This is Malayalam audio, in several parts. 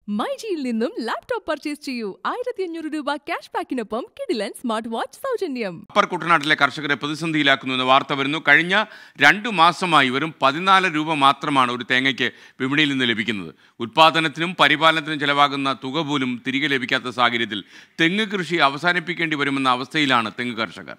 മൈജിയിൽ നിന്നും ലാപ്ടോപ്പ് പർച്ചേസ് ചെയ്യൂ ആയിരത്തി അഞ്ഞൂറ് രൂപ ക്യാഷ് ബാക്കിനൊപ്പം കിഡിലൻ സ്മാർട്ട് വാച്ച് സൗജന്യം അപ്പർ കുട്ടനാട്ടിലെ കർഷകരെ പ്രതിസന്ധിയിലാക്കുന്നു എന്ന വാർത്ത വരുന്നു കഴിഞ്ഞ രണ്ടു മാസമായി വെറും പതിനാല് രൂപ മാത്രമാണ് ഒരു തേങ്ങയ്ക്ക് വിപണിയിൽ നിന്ന് ലഭിക്കുന്നത് ഉൽപാദനത്തിനും പരിപാലനത്തിനും ചെലവാകുന്ന തുക പോലും തിരികെ ലഭിക്കാത്ത സാഹചര്യത്തിൽ തെങ്ങ് കൃഷി അവസാനിപ്പിക്കേണ്ടി വരുമെന്ന അവസ്ഥയിലാണ് തെങ്ങ് കർഷകർ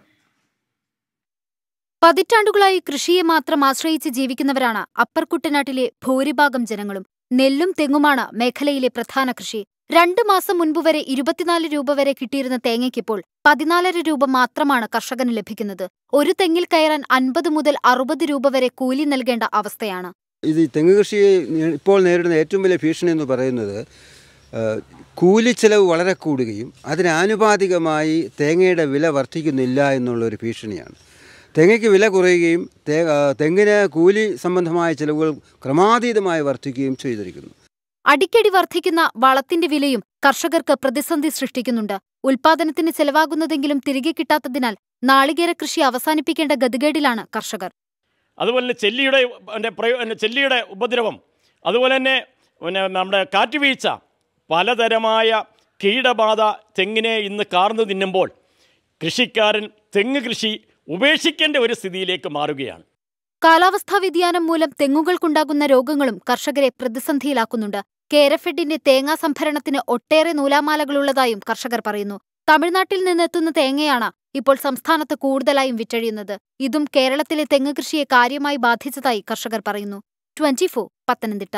പതിറ്റാണ്ടുകളായി കൃഷിയെ മാത്രം ആശ്രയിച്ച് ജീവിക്കുന്നവരാണ് അപ്പർ കുട്ടനാട്ടിലെ ഭൂരിഭാഗം ജനങ്ങളും നെല്ലും തെങ്ങുമാണ് മേഖലയിലെ പ്രധാന കൃഷി രണ്ടു മാസം മുൻപ് വരെ ഇരുപത്തിനാല് രൂപ വരെ കിട്ടിയിരുന്ന തേങ്ങയ്ക്കിപ്പോൾ പതിനാലര രൂപ മാത്രമാണ് കർഷകന് ലഭിക്കുന്നത് ഒരു തെങ്ങിൽ കയറാൻ അൻപത് മുതൽ അറുപത് രൂപ വരെ കൂലി നൽകേണ്ട അവസ്ഥയാണ് ഇത് ഈ തെങ്ങ് കൃഷി നേ- ഇപ്പോൾ നേരിടുന്ന ഏറ്റവും വലിയ ഭീഷണി എന്ന് പറയുന്നത് ആ, കൂലിച്ചെലവ് വളരെ കൂടുകയും അതിനാനുപാതികമായി തേങ്ങയുടെ വില വർദ്ധിക്കുന്നില്ല എന്നുള്ളൊരു ഭീഷണിയാണ് തേങ്ങയ്ക്ക് വില കുറയുകയും തേ ആ, തെങ്ങിന് കൂലി സംബന്ധമായ ചിലവുകൾ ക്രമാതീതമായി വർദ്ധിക്കുകയും ചെയ്തിരിക്കുന്നു അടിക്കടി വർദ്ധിക്കുന്ന വളത്തിന്റെ വിലയും കർഷകർക്ക് പ്രതിസന്ധി സൃഷ്ടിക്കുന്നുണ്ട് ഉൽപാദനത്തിന് ചെലവാകുന്നതെങ്കിലും തിരികെ കിട്ടാത്തതിനാൽ നാളികേര കൃഷി അവസാനിപ്പിക്കേണ്ട ഗതികേടിലാണ് കർഷകർ അതുപോലെ തന്നെ ചെല്ലിയുടെ പിന്നെ പ്രയോ പിന്നെ ചെല്ലിയുടെ ഉപദ്രവം അതുപോലെ തന്നെ പിന്നെ നമ്മുടെ കാറ്റുവീഴ്ച പലതരമായ കീടബാധ തെങ്ങിനെ ഇന്ന് കാർന്നു തിന്നുമ്പോൾ കൃഷിക്കാരൻ തെങ്ങ് കൃഷി ഉപേക്ഷിക്കേണ്ട ഒരു സ്ഥിതിയിലേക്ക് മാറുകയാണ് കാലാവസ്ഥാ വ്യതിയാനം മൂലം തെങ്ങുകൾക്കുണ്ടാകുന്ന രോഗങ്ങളും കർഷകരെ പ്രതിസന്ധിയിലാക്കുന്നുണ്ട് കേരഫെഡിന്റെ തേങ്ങാ സംഭരണത്തിന് ഒട്ടേറെ നൂലാമാലകളുള്ളതായും കർഷകർ പറയുന്നു തമിഴ്നാട്ടിൽ നിന്നെത്തുന്ന തേങ്ങയാണ് ഇപ്പോൾ സംസ്ഥാനത്ത് കൂടുതലായും വിറ്റഴിയുന്നത് ഇതും കേരളത്തിലെ തെങ്ങ് കൃഷിയെ കാര്യമായി ബാധിച്ചതായി കർഷകർ പറയുന്നു ട്വന്റി പത്തനംതിട്ട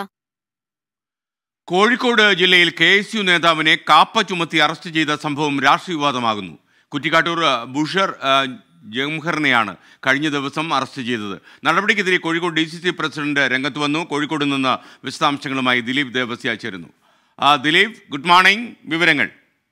കോഴിക്കോട് ജില്ലയിൽ കെ എസ് യു നേതാവിനെ കാപ്പ ചുമത്തി അറസ്റ്റ് ചെയ്ത സംഭവം രാഷ്ട്രീയ വിവാദമാകുന്നു കുറ്റിക്കാട്ടൂർ ആ, ബുഷർ ആ, ജംഹറിനെയാണ് കഴിഞ്ഞ ദിവസം അറസ്റ്റ് ചെയ്തത് നടപടിക്കെതിരെ Kozhikode D C C president രംഗത്ത് വന്നു കോഴിക്കോട് നിന്ന് വിശദാംശങ്ങളുമായി ദിലീപ് ദേവസ്യ ചേരുന്നു ആ, ദിലീപ് ഗുഡ് മോർണിംഗ് വിവരങ്ങൾ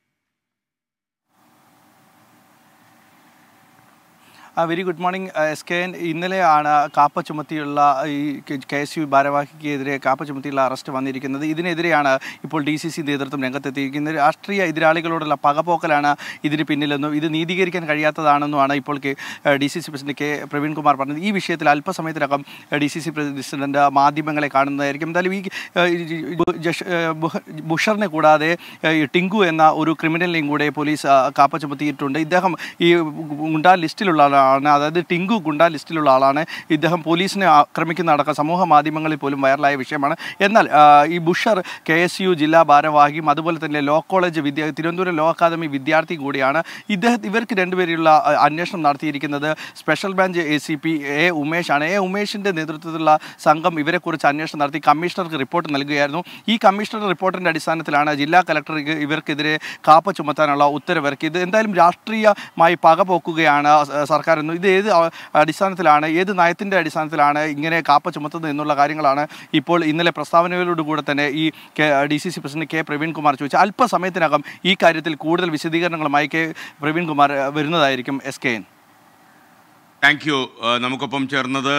very good morning S K N ഇന്നലെയാണ് കാപ്പ ചുമത്തിയുള്ള ഈ കെ എസ് യു ഭാരവാഹിക്കെതിരെ കാപ്പ ചുമത്തിയുള്ള അറസ്റ്റ് വന്നിരിക്കുന്നത് ഇതിനെതിരെയാണ് ഇപ്പോൾ ഡി സി സി നേതൃത്വം രംഗത്തെത്തിയിരിക്കുന്നത് രാഷ്ട്രീയ എതിരാളികളോടുള്ള പകപോക്കലാണ് ഇതിന് പിന്നിലെന്നും ഇത് നീതീകരിക്കാൻ കഴിയാത്തതാണെന്നുമാണ് ഇപ്പോൾ K D C C president K Praveenkumar പറഞ്ഞത് ഈ വിഷയത്തിൽ അല്പസമയത്തിനകം ഡി സി സി പ്രസിഡന്റ് മാധ്യമങ്ങളെ കാണുന്നതായിരിക്കും എന്തായാലും ഈ ഏഹ്, ഈ ബു- ജഷ്- ഏഹ്, ബുഹ- ബുഷറിനെ കൂടാതെ ഏഹ്, ഈ ടിങ്കു എന്ന ഒരു ക്രിമിനലിനെയും കൂടെ പോലീസ് ആ, കാപ്പ ചുമത്തിയിട്ടുണ്ട് ഇദ്ദേഹം ഈ ഗുണ്ടാ ലിസ്റ്റിലുള്ള ആളാണ് അതായത് ടിങ്കു ഗുണ്ടാ ലിസ്റ്റിലുള്ള ആളാണ് ഇദ്ദേഹം പോലീസിനെ ആക്രമിക്കുന്ന അടക്കം സമൂഹ മാധ്യമങ്ങളിൽ പോലും വൈറലായ വിഷയമാണ് എന്നാൽ ആ, ഈ ബുഷർ കെ എസ് യു ജില്ലാ ഭാരവാഹിയും അതുപോലെ തന്നെ ലോ കോളേജ് വിദ്യ തിരുവനന്തപുരം ലോ അക്കാദമി വിദ്യാർത്ഥി കൂടിയാണ് ഇദ്ദേഹം ഇവർക്ക് രണ്ടുപേരുള്ള ആ, അന്വേഷണം നടത്തിയിരിക്കുന്നത് special branch A C P A ഉമേഷാണ് എ ഉമേഷിൻ്റെ നേതൃത്വത്തിലുള്ള സംഘം ഇവരെക്കുറിച്ച് അന്വേഷണം നടത്തി കമ്മീഷണർക്ക് റിപ്പോർട്ട് നൽകുകയായിരുന്നു ഈ കമ്മീഷണർ റിപ്പോർട്ടിൻ്റെ അടിസ്ഥാനത്തിലാണ് ജില്ലാ കലക്ടർ ഇ- ഇവർക്കെതിരെ കാപ്പ ചുമത്താനുള്ള ഉത്തരവിറക്കിയത് എന്തായാലും രാഷ്ട്രീയമായി പകപോക്കുകയാണ് സ- സർക്കാർ എന്ന് ഇത് ഏത് അ- അടിസ്ഥാനത്തിലാണ് ഏത് നയത്തിൻ്റെ അടിസ്ഥാനത്തിലാണ് ഇങ്ങനെ കാപ്പ ചുമത്തുന്നത് എന്നുള്ള കാര്യങ്ങളാണ് ഇപ്പോൾ ഇന്നലെ പ്രസ്താവനകളോടുകൂടെ തന്നെ ഈ D C C president K Praveenkumar ചോദിച്ചു അല്പസമയത്തിനകം ഈ കാര്യത്തിൽ കൂടുതൽ വിശദീകരണങ്ങളുമായി കെ പ്രവീൺകുമാർ ഏഹ്, വരുന്നതായിരിക്കും S K N thank you ആ, നമുക്കൊപ്പം ചേർന്നത്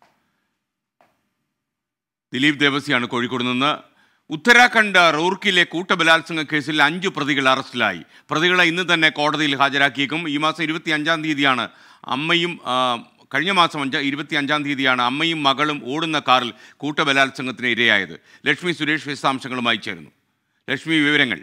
ദിലീപ് ദേവസിയാണ് കോഴിക്കോട് നിന്ന് ഉത്തരാഖണ്ഡ് റൂർക്കിലെ കൂട്ടബലാത്സംഗ കേസിൽ അഞ്ച് പ്രതികൾ അറസ്റ്റിലായി പ്രതികളെ ഇന്ന് തന്നെ കോടതിയിൽ ഹാജരാക്കിയേക്കും ഈ മാസം ഇരുപത്തി അഞ്ചാം തീയതിയാണ് അമ്മയും ആ, കഴിഞ്ഞ മാസം അഞ്ച ഇരുപത്തി അഞ്ചാം തീയതിയാണ് അമ്മയും മകളും ഓടുന്ന കാറിൽ കൂട്ടബലാത്സംഗത്തിന് ഇരയായത് ലക്ഷ്മി സുരേഷ് വിശദാംശങ്ങളുമായി ചേരുന്നു ലക്ഷ്മി വിവരങ്ങൾ